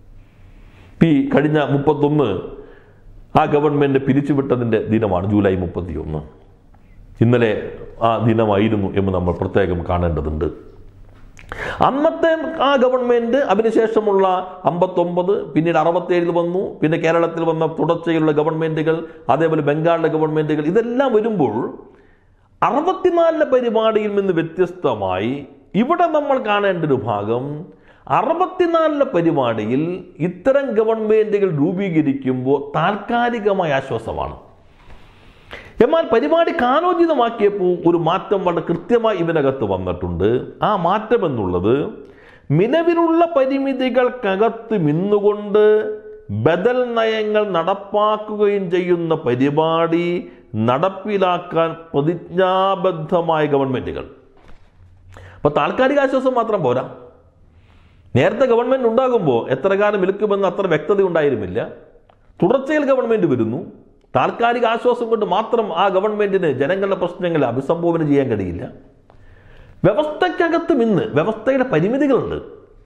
Speaker 1: ഈ കഴിഞ്ഞ മുപ്പത്തൊന്ന് ആ ഗവൺമെന്റ് പിരിച്ചുവിട്ടതിൻ്റെ ദിനമാണ് ജൂലൈ മുപ്പത്തിയൊന്ന് ഇന്നലെ ആ ദിനമായിരുന്നു എന്ന് നമ്മൾ പ്രത്യേകം കാണേണ്ടതുണ്ട് അന്നത്തെ ആ ഗവൺമെന്റ് അതിനുശേഷമുള്ള അമ്പത്തൊമ്പത് പിന്നീട് അറുപത്തേഴിൽ വന്നു പിന്നെ കേരളത്തിൽ വന്ന തുടർച്ചയുള്ള ഗവൺമെന്റുകൾ അതേപോലെ ബംഗാളിലെ ഗവൺമെന്റുകൾ ഇതെല്ലാം വരുമ്പോൾ അറുപത്തിനാലിലെ പരിപാടിയിൽ നിന്ന് വ്യത്യസ്തമായി ഇവിടെ നമ്മൾ കാണേണ്ട ഒരു ഭാഗം അറുപത്തിനാലിലെ പരിപാടിയിൽ ഇത്തരം ഗവൺമെന്റുകൾ രൂപീകരിക്കുമ്പോൾ താൽക്കാലികമായ ആശ്വാസമാണ് എന്നാൽ പരിപാടി കാലോചിതമാക്കിയപ്പോൾ ഒരു മാറ്റം വളരെ കൃത്യമായി ഇതിനകത്ത് വന്നിട്ടുണ്ട് ആ മാറ്റം എന്നുള്ളത് നിലവിലുള്ള പരിമിതികൾക്കകത്ത് നിന്നുകൊണ്ട് ബദൽ നയങ്ങൾ നടപ്പാക്കുകയും ചെയ്യുന്ന പരിപാടി നടപ്പിലാക്കാൻ പ്രതിജ്ഞാബദ്ധമായ ഗവൺമെന്റുകൾ അപ്പൊ താൽക്കാലിക ആശ്വാസം മാത്രം പോരാ നേരത്തെ ഗവൺമെന്റ് ഉണ്ടാകുമ്പോൾ എത്ര കാലം നിൽക്കുമെന്ന് അത്ര വ്യക്തത ഉണ്ടായിരുന്നില്ല തുടർച്ചയിൽ ഗവൺമെന്റ് വരുന്നു താൽക്കാലിക ആശ്വാസം കൊണ്ട് മാത്രം ആ ഗവൺമെന്റിന് ജനങ്ങളുടെ പ്രശ്നങ്ങളെ അഭിസംബോധന ചെയ്യാൻ കഴിയില്ല വ്യവസ്ഥയ്ക്കകത്തും ഇന്ന് വ്യവസ്ഥയുടെ പരിമിതികളുണ്ട്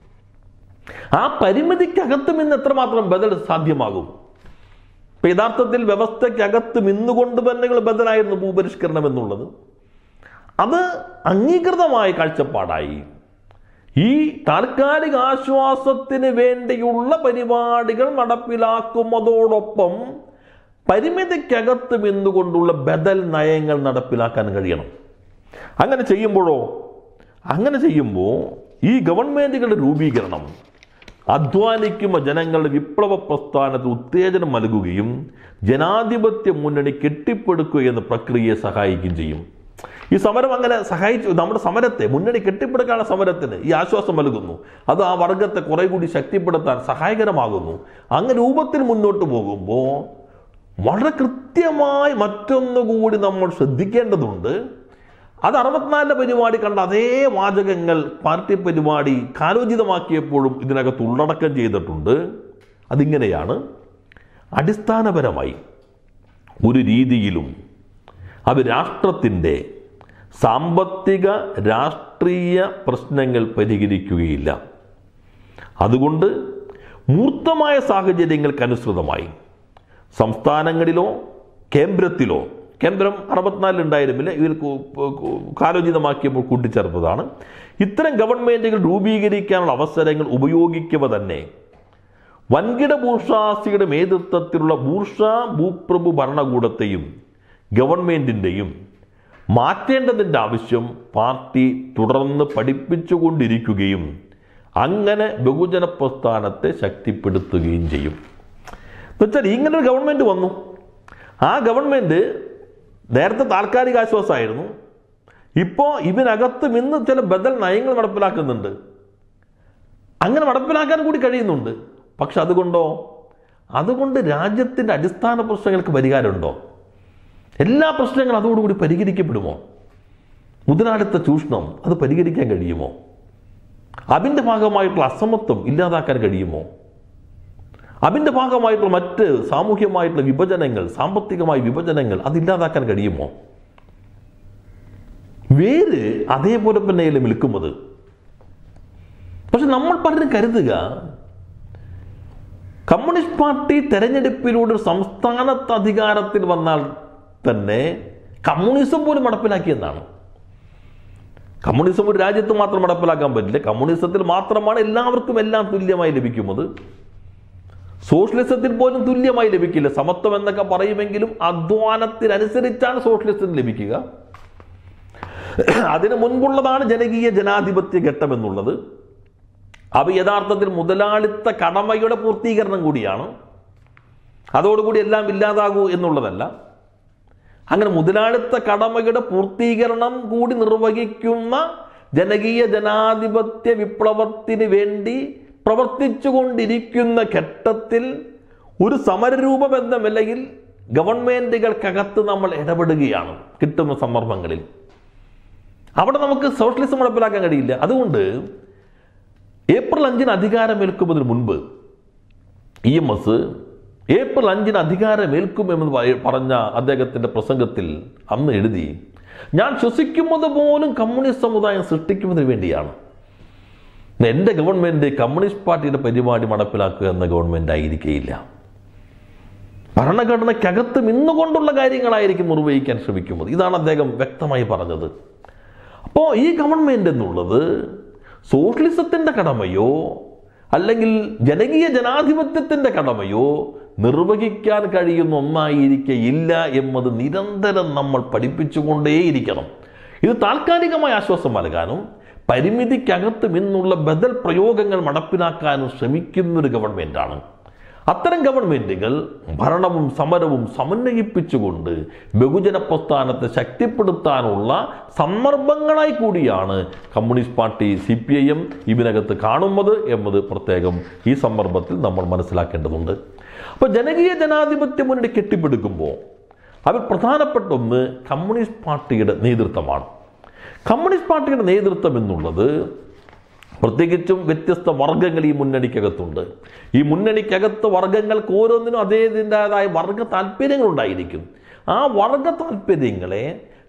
Speaker 1: ആ പരിമിതിക്കകത്തും ഇന്ന് എത്രമാത്രം ബദൽ സാധ്യമാകും ഇപ്പൊ യഥാർത്ഥത്തിൽ വ്യവസ്ഥയ്ക്കകത്ത് നിന്നുകൊണ്ട് തന്നെയുള്ള ബദലായിരുന്നു ഭൂപരിഷ്കരണം എന്നുള്ളത് അത് അംഗീകൃതമായ കാഴ്ചപ്പാടായി ഈ താൽക്കാലിക ആശ്വാസത്തിന് വേണ്ടിയുള്ള പരിപാടികൾ നടപ്പിലാക്കുന്നതോടൊപ്പം പരിമിതിക്കകത്ത് നിന്നുകൊണ്ടുള്ള ബദൽ നയങ്ങൾ നടപ്പിലാക്കാൻ കഴിയണം അങ്ങനെ ചെയ്യുമ്പോഴോ അങ്ങനെ ചെയ്യുമ്പോൾ ഈ ഗവൺമെൻറ്റുകളുടെ രൂപീകരണം അധ്വാനിക്കുന്ന ജനങ്ങളുടെ വിപ്ലവ പ്രസ്ഥാനത്തിന് ഉത്തേജനം നൽകുകയും ജനാധിപത്യ മുന്നണി കെട്ടിപ്പടുക്കുക എന്ന പ്രക്രിയയെ സഹായിക്കുകയും ചെയ്യും ഈ സമരം അങ്ങനെ സഹായിച്ചു നമ്മുടെ സമരത്തെ മുന്നണി കെട്ടിപ്പടുക്കാനുള്ള സമരത്തിന് ഈ ആശ്വാസം നൽകുന്നു അത് ആ വർഗത്തെ കുറെ കൂടി ശക്തിപ്പെടുത്താൻ സഹായകരമാകുന്നു അങ്ങ് രൂപത്തിൽ മുന്നോട്ട് പോകുമ്പോൾ വളരെ കൃത്യമായി മറ്റൊന്നുകൂടി നമ്മൾ ശ്രദ്ധിക്കേണ്ടതുണ്ട് അത് അറുപത്തിനാലിലെ പരിപാടി കണ്ട അതേ വാചകങ്ങൾ പാർട്ടി പരിപാടി കാലോചിതമാക്കിയപ്പോഴും ഇതിനകത്ത് ഉള്ളടക്കം ചെയ്തിട്ടുണ്ട് അതിങ്ങനെയാണ് അടിസ്ഥാനപരമായി ഒരു രീതിയിലും അത് രാഷ്ട്രത്തിൻ്റെ സാമ്പത്തിക രാഷ്ട്രീയ പ്രശ്നങ്ങൾ പരിഹരിക്കുകയില്ല അതുകൊണ്ട് മൂർത്തമായ സാഹചര്യങ്ങൾക്കനുസൃതമായി സംസ്ഥാനങ്ങളിലോ കേന്ദ്രത്തിലോ കേന്ദ്രം അറുപത്തിനാലിൽ ഉണ്ടായിരുന്നില്ല ഇതിൽ കു- കു- കാലോചിതമാക്കിയപ്പോൾ കൂട്ടിച്ചേർത്തതാണ് ഇത്തരം ഗവൺമെൻറ്റുകൾ രൂപീകരിക്കാനുള്ള അവസരങ്ങൾ ഉപയോഗിക്കുക തന്നെ വൻകിട ബൂർഷാസിയുടെ നേതൃത്വത്തിലുള്ള ബൂർഷ ഭൂപ്രഭു ഭരണകൂടത്തെയും ഗവൺമെൻറ്റിൻ്റെയും മാറ്റേണ്ടതിൻ്റെ ആവശ്യം പാർട്ടി തുടർന്ന് പഠിപ്പിച്ചുകൊണ്ടിരിക്കുകയും അങ്ങനെ ബഹുജന പ്രസ്ഥാനത്തെ ശക്തിപ്പെടുത്തുകയും ചെയ്യും എന്നുവെച്ചാൽ ഇങ്ങനൊരു ഗവൺമെൻറ് വന്നു ആ ഗവൺമെൻറ് നേരത്തെ താൽക്കാലിക ആശ്വാസമായിരുന്നു ഇപ്പോൾ ഇതിനകത്തും ഇന്ന് ചില ബദൽ നയങ്ങൾ നടപ്പിലാക്കുന്നുണ്ട് അങ്ങനെ നടപ്പിലാക്കാൻ കൂടി കഴിയുന്നുണ്ട് പക്ഷെ അതുകൊണ്ടോ അതുകൊണ്ട് രാജ്യത്തിൻ്റെ അടിസ്ഥാന പ്രശ്നങ്ങൾക്ക് പരിഹാരമുണ്ടോ എല്ലാ പ്രശ്നങ്ങളും അതോടുകൂടി പരിഹരിക്കപ്പെടുമോ മുതലാളിത്ത ചൂഷണം അത് പരിഹരിക്കാൻ കഴിയുമോ അതിൻ്റെ ഭാഗമായിട്ടുള്ള അസമത്വം ഇല്ലാതാക്കാൻ കഴിയുമോ അതിൻ്റെ ഭാഗമായിട്ടുള്ള മറ്റ് സാമൂഹ്യമായിട്ടുള്ള വിഭജനങ്ങൾ സാമ്പത്തികമായ വിഭജനങ്ങൾ അത് ഇല്ലാതാക്കാൻ കഴിയുമോ വേര് അതേപോലെ തന്നെയല്ലേ നിൽക്കുന്നത് പക്ഷെ നമ്മൾ പലരും കരുതുക കമ്മ്യൂണിസ്റ്റ് പാർട്ടി തെരഞ്ഞെടുപ്പിലൂടെ ഒരു സംസ്ഥാനത്ത് അധികാരത്തിൽ വന്നാൽ തന്നെ കമ്മ്യൂണിസം പോലും നടപ്പിലാക്കിയെന്നാണ് കമ്മ്യൂണിസം ഒരു രാജ്യത്ത് മാത്രം നടപ്പിലാക്കാൻ പറ്റില്ല കമ്മ്യൂണിസത്തിൽ മാത്രമാണ് എല്ലാവർക്കും എല്ലാം തുല്യമായി ലഭിക്കുന്നത് സോഷ്യലിസത്തിൽ പോലും തുല്യമായി ലഭിക്കില്ല സമത്വം എന്നൊക്കെ പറയുമെങ്കിലും അധ്വാനത്തിനനുസരിച്ചാണ് സോഷ്യലിസത്തിന് ലഭിക്കുക അതിന് മുൻപുള്ളതാണ് ജനകീയ ജനാധിപത്യ ഘട്ടം എന്നുള്ളത് അവ യഥാർത്ഥത്തിൽ മുതലാളിത്ത കടമയുടെ പൂർത്തീകരണം കൂടിയാണ് അതോടുകൂടി എല്ലാം ഇല്ലാതാകൂ എന്നുള്ളതല്ല അങ്ങനെ മുതലാളിത്ത കടമയുടെ പൂർത്തീകരണം കൂടി നിർവഹിക്കുന്ന ജനകീയ ജനാധിപത്യ വിപ്ലവത്തിന് വേണ്ടി പ്രവർത്തിച്ചുകൊണ്ടിരിക്കുന്ന ഘട്ടത്തിൽ ഒരു സമരരൂപം എന്ന നിലയിൽ ഗവൺമെന്റുകൾക്കകത്ത് നമ്മൾ ഇടപെടുകയാണ് കിട്ടുന്ന സന്ദർഭങ്ങളിൽ അവിടെ നമുക്ക് സോഷ്യലിസം നടപ്പിലാക്കാൻ കഴിയില്ല അതുകൊണ്ട് ഏപ്രിൽ അഞ്ചിന് അധികാരമേൽക്കുന്നതിന് മുൻപ് ഇ എം എസ് ഏപ്രിൽ അഞ്ചിന് അധികാരമേൽക്കുമെന്ന് പറയ- പറഞ്ഞ അദ്ദേഹത്തിൻ്റെ പ്രസംഗത്തിൽ അന്ന് എഴുതി ഞാൻ ശ്വസിക്കുന്നത് പോലും കമ്മ്യൂണിസ്റ്റ് സമുദായം സൃഷ്ടിക്കുന്നതിന് വേണ്ടിയാണ് എൻ്റെ ഗവൺമെൻറ് കമ്മ്യൂണിസ്റ്റ് പാർട്ടിയുടെ പരിപാടി നടപ്പിലാക്കുക എന്ന ഗവൺമെൻറ് ആയിരിക്കുകയില്ല ഭരണഘടനയ്ക്കകത്ത് നിന്നുകൊണ്ടുള്ള കാര്യങ്ങളായിരിക്കും നിർവഹിക്കാൻ ശ്രമിക്കുന്നത് ഇതാണ് അദ്ദേഹം വ്യക്തമായി പറഞ്ഞത് അപ്പോൾ ഈ ഗവൺമെൻറ് എന്നുള്ളത് സോഷ്യലിസത്തിൻ്റെ കടമയോ അല്ലെങ്കിൽ ജനകീയ ജനാധിപത്യത്തിൻ്റെ കടമയോ നിർവഹിക്കാൻ കഴിയുന്ന ഒന്നായിരിക്കയില്ല എന്നത് നിരന്തരം നമ്മൾ പഠിപ്പിച്ചുകൊണ്ടേയിരിക്കണം ഇത് താൽക്കാലികമായ ആശ്വാസം നൽകാനും പരിമിതിക്കകത്ത് നിന്നുള്ള ബദൽ പ്രയോഗങ്ങൾ നടപ്പിലാക്കാനും ശ്രമിക്കുന്ന ഒരു ഗവൺമെൻറ്റാണ് അത്തരം ഗവൺമെന്റുകൾ ഭരണവും സമരവും സമന്വയിപ്പിച്ചുകൊണ്ട് ബഹുജന പ്രസ്ഥാനത്തെ ശക്തിപ്പെടുത്താനുള്ള സന്ദർഭങ്ങളായി കൂടിയാണ് Communist Party C P I M ഇതിനകത്ത് കാണുന്നത് എന്നത് പ്രത്യേകം ഈ സന്ദർഭത്തിൽ നമ്മൾ മനസ്സിലാക്കേണ്ടതുണ്ട് അപ്പോൾ ജനകീയ ജനാധിപത്യ മുന്നണി കെട്ടിപ്പടുക്കുമ്പോൾ അതിൽ പ്രധാനപ്പെട്ട ഒന്ന് കമ്മ്യൂണിസ്റ്റ് പാർട്ടിയുടെ നേതൃത്വമാണ് കമ്മ്യൂണിസ്റ്റ് പാർട്ടിയുടെ നേതൃത്വം എന്നുള്ളത് പ്രത്യേകിച്ചും വ്യത്യസ്ത വർഗങ്ങൾ ഈ മുന്നണിക്കകത്തുണ്ട് ഈ മുന്നണിക്കകത്ത് വർഗങ്ങൾക്ക് ഓരോന്നിനും അതേതിൻ്റെതായ വർഗ താല്പര്യങ്ങളുണ്ടായിരിക്കും ആ വർഗ താല്പര്യങ്ങളെ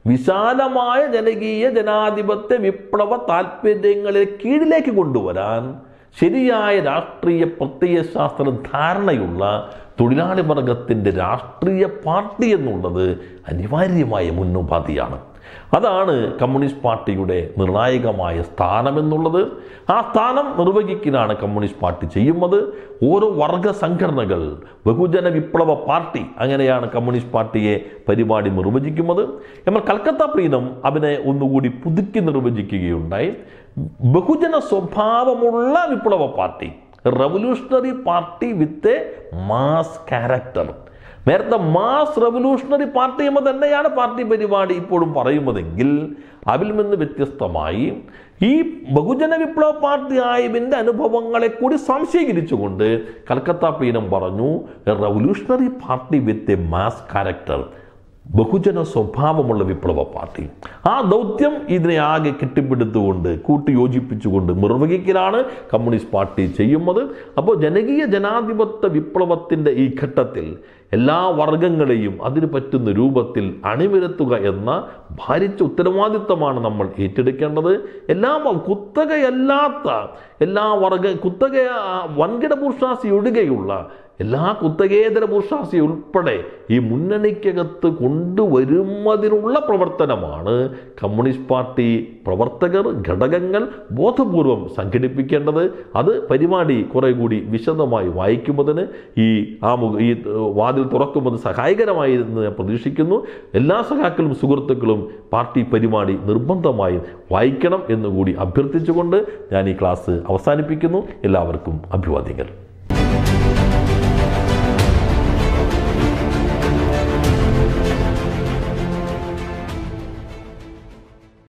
Speaker 1: വിശാലമായ ജനകീയ ജനാധിപത്യ വിപ്ലവ താല്പര്യങ്ങളെ കീഴിലേക്ക് കൊണ്ടുവരാൻ ശരിയായ രാഷ്ട്രീയ പ്രത്യയശാസ്ത്ര ധാരണയുള്ള തൊഴിലാളി വർഗത്തിൻ്റെ രാഷ്ട്രീയ പാർട്ടി എന്നുള്ളത് അനിവാര്യമായ മുന്നുപാധിയാണ് അതാണ് കമ്മ്യൂണിസ്റ്റ് പാർട്ടിയുടെ നിർണായകമായ സ്ഥാനമെന്നുള്ളത് ആ സ്ഥാനം നിർവഹിക്കലാണ് കമ്മ്യൂണിസ്റ്റ് പാർട്ടി ചെയ്യുന്നത് ഓരോ വർഗ സംഘടനകൾ ബഹുജന വിപ്ലവ പാർട്ടി അങ്ങനെയാണ് കമ്മ്യൂണിസ്റ്റ് പാർട്ടിയെ പരിപാടി നിർവചിക്കുന്നത് എന്നാൽ കൽക്കത്ത പ്രീനം അവനെ ഒന്നുകൂടി പുതുക്കി നിർവചിക്കുകയുണ്ടായി ബഹുജന സ്വഭാവമുള്ള വിപ്ലവ party revolutionary party with a mass character നേരത്തെ മാസ് റവല്യൂഷണറി പാർട്ടി എന്ന് തന്നെയാണ് പാർട്ടി പരിപാടി ഇപ്പോഴും പറയുന്നതെങ്കിൽ അതിൽ നിന്ന് വ്യത്യസ്തമായി ഈ ബഹുജന വിപ്ലവ പാർട്ടി ആയതിൻ്റെ അനുഭവങ്ങളെ കൂടി സംശീകരിച്ചുകൊണ്ട് കൽക്കത്ത പീനം പറഞ്ഞു revolutionary party with a mass character ബഹുജന സ്വഭാവമുള്ള വിപ്ലവ പാർട്ടി ആ ദൗത്യം ഇതിനെ ആകെ കെട്ടിപ്പിടുത്തുകൊണ്ട് കൂട്ടിയോജിപ്പിച്ചുകൊണ്ട് നിർവഹിക്കലാണ് കമ്മ്യൂണിസ്റ്റ് പാർട്ടി ചെയ്യുന്നത് അപ്പോൾ ജനകീയ ജനാധിപത്യ വിപ്ലവത്തിൻ്റെ ഈ ഘട്ടത്തിൽ എല്ലാ വർഗങ്ങളെയും അതിന് പറ്റുന്ന രൂപത്തിൽ അണിനിരത്തുക എന്ന ഭാരിച്ച ഉത്തരവാദിത്തമാണ് നമ്മൾ ഏറ്റെടുക്കേണ്ടത് എല്ലാ കുത്തകയല്ലാത്ത എല്ലാ വർഗ കുത്തക വൻകിട ബൂർഷാസി ഒഴികെയുള്ള എല്ലാ കുത്തകേതര ബൂർഷാസി ഉൾപ്പെടെ ഈ മുന്നണിക്കകത്ത് കൊണ്ടുവരുന്നതിനുള്ള പ്രവർത്തനമാണ് കമ്മ്യൂണിസ്റ്റ് പാർട്ടി പ്രവർത്തകർ ഘടകങ്ങൾ ബോധപൂർവം സംഘടിപ്പിക്കേണ്ടത് അത് പരിപാടി കുറെ കൂടി വിശദമായി വായിക്കുന്നതിന് ഈ ആമുഖ ഈ വാതിൽ തുറക്കുന്നത് സഹായകരമായി എന്ന് ഞാൻ പ്രതീക്ഷിക്കുന്നു എല്ലാ സഖാക്കളും സുഹൃത്തുക്കളും പാർട്ടി പരിപാടി നിർബന്ധമായും വായിക്കണം എന്നുകൂടി അഭ്യർത്ഥിച്ചുകൊണ്ട് ഞാൻ ഈ ക്ലാസ് അവസാനിപ്പിക്കുന്നു എല്ലാവർക്കും അഭിവാദ്യങ്ങൾ